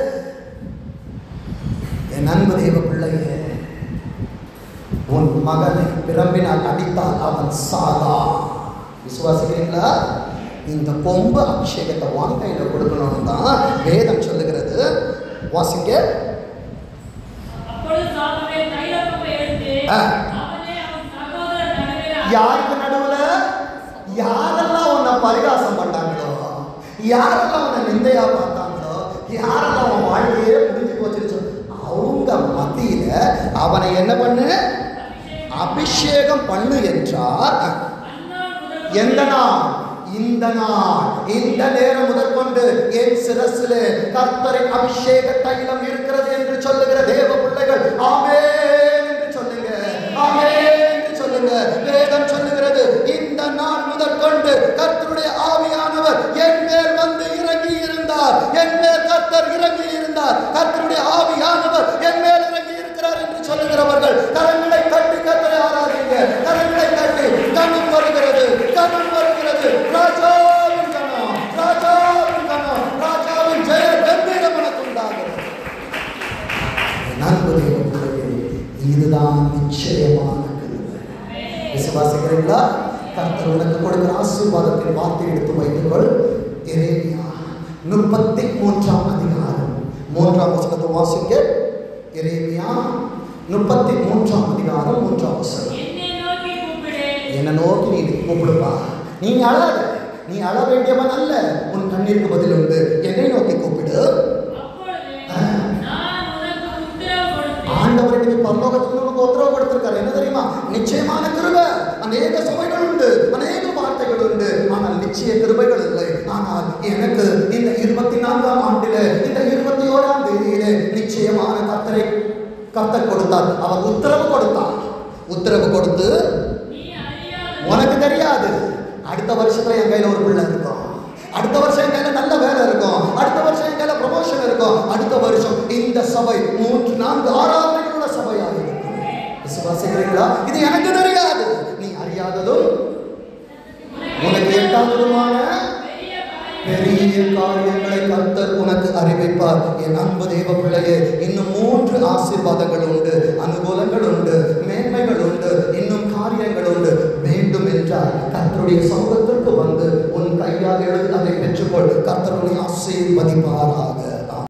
என் அன்பு தெய்வ பிள்ளையே உன் மகனை பிரம்பினால் அடித்தால் அவன் சாகா விசுவாசிக்கிறீங்களா இந்த கொம்பு அபிஷேகத்தை வாங்க கையில் கொடுக்கணும்னு தான் வேதம் சொல்லுகிறது வாசிங்க அப்பொழுது சாமுவேல் தைலப்பொங்கை எடுத்து ஆ. அவனே அவன் சகோதரர் நடுவே யாருக்கு நடுவுல யாரெல்லாம் உன்னை பரிகாசம் பண்ணாங்களோ யாரெல்லாம் உன்னை நிந்தையா பார்த்தாங்களோ யாரெல்லாம் உன் வாழ்க்கையே முடிஞ்சு போச்சுன்னு சொல்லி அவங்க மத்தியில அவனை என்ன பண்ணு அபிஷேகம் பண்ணு என்றார் அந்நாள் முதல் எந்த நாள் இந்த நாள் இந்த நேரம் முதற்கொண்டு என் சிரசிலே கர்த்தரின் அபிஷேக தைலம் இருக்கிறது என்று சொல்லுகிற தேவ பிள்ளைகள் ஆமென் என்று சொல்லுங்க ஆமென் என்று சொல்லுங்க வேதம் சொல்லுகிறது இந்த நாள் முதற்கொண்டு கர்த்தருடைய ஆவியானவர் என் மேல் வந்து இறங்கி இருந்தார் என் மேல் கர்த்தர் இறங்கி இருந்தார் கர்த்தருடைய ஆவியானவர் என் மேல் இறங்கி இருக்கிறார் என்று சொல்லுகிறவர்கள் கரங்களை தட்டி கர்த்தரை ஆராதிங்க கரங்களை தட்டி கணம் வருகிறது கணம் வருகிறது ராஜாவின் கணம் ராஜாவின் கணம் ராஜாவின் ஜெய கம்பீரம் எனக்கு உண்டாகிறது நண்பு தேவ பிள்ளையே, இதுதான் நிச்சயமான கிருபை விசுவாசிக்கிறீங்களா கர்த்தர் உனக்கு கொடுக்கிற ஆசீர்வாதத்தின் வார்த்தை எடுத்து வைத்துக்கொள் எரேமியா முப்பத்தி மூன்றாம் அதிகாரம் மூன்றாம் வசனத்தை வாசிக்க எரேமியா முப்பத்தி மூன்றாம் அதிகாரம் மூன்றாம் வசனம் என்னை நோக்கி கூப்பிடு என்னை நோக்கி நீ கூப்பிடுப்பா நீ அழாத நீ அழ வேண்டியவன் அல்ல உன் கண்ணீருக்கு பதில் உண்டு என்னை நோக்கி கூப்பிடு அப்பொழுது நான் உனக்கு உத்தரவு கொடுத்தேன் ஆண்டவர் இன்னைக்கு பரலோகத்தில் நமக்கு உத்தரவு கொடுத்திருக்காரு என்ன தெரியுமா நிச்சயமான கிருபை அநேக சபைகள் உண்டு அநேக வார்த்தைகள் உண்டு ஆனால் நிச்சய கிருபைகள் இல்லை ஆனால் எனக்கு இந்த இருபத்தி நான்காம் ஆண்டில இந்த இருபத்தி ஓராம் தேதியிலே நிச்சயமான கர்த்தரை கர்த்தர் கொடுத்தார் அவர் உத்தரவு கொடுத்தார் உத்தரவு கொடுத்து நீ அறியாத உனக்கு தெரியாது அடுத்த வருஷத்துல என் கையில ஒரு பிள்ளை இருக்கும் அடுத்த வருஷம் என் கையில நல்ல வேலை இருக்கும் அடுத்த வருஷம் என் கையில ப்ரமோஷன் இருக்கும் அடுத்த வருஷம் இந்த சபை மூன்று நான்கு ஆறாவது சபையாக இருக்கும் விசுவாசிக்கிறீங்களா இது எனக்கு தெரியாது நீ அறியாததும் உனக்கு எட்டாவதுமான பெரிய காரியங்களை கர்த்தர் உனக்கு அறிவிப்பார் என் அன்பு தேவ பிள்ளையே இன்னும் மூன்று ஆசீர்வாதங்கள் உண்டு அனுகூலங்கள் உண்டு மேன்மைகள் உண்டு இன்னும் காரியங்கள் உண்டு வேண்டும் என்றால் கர்த்தருடைய சமூகத்திற்கு வந்து உன் கையால் எழுதி அதை பெற்றுக்கொள் கர்த்தருடைய ஆசீர்வதிப்பாராக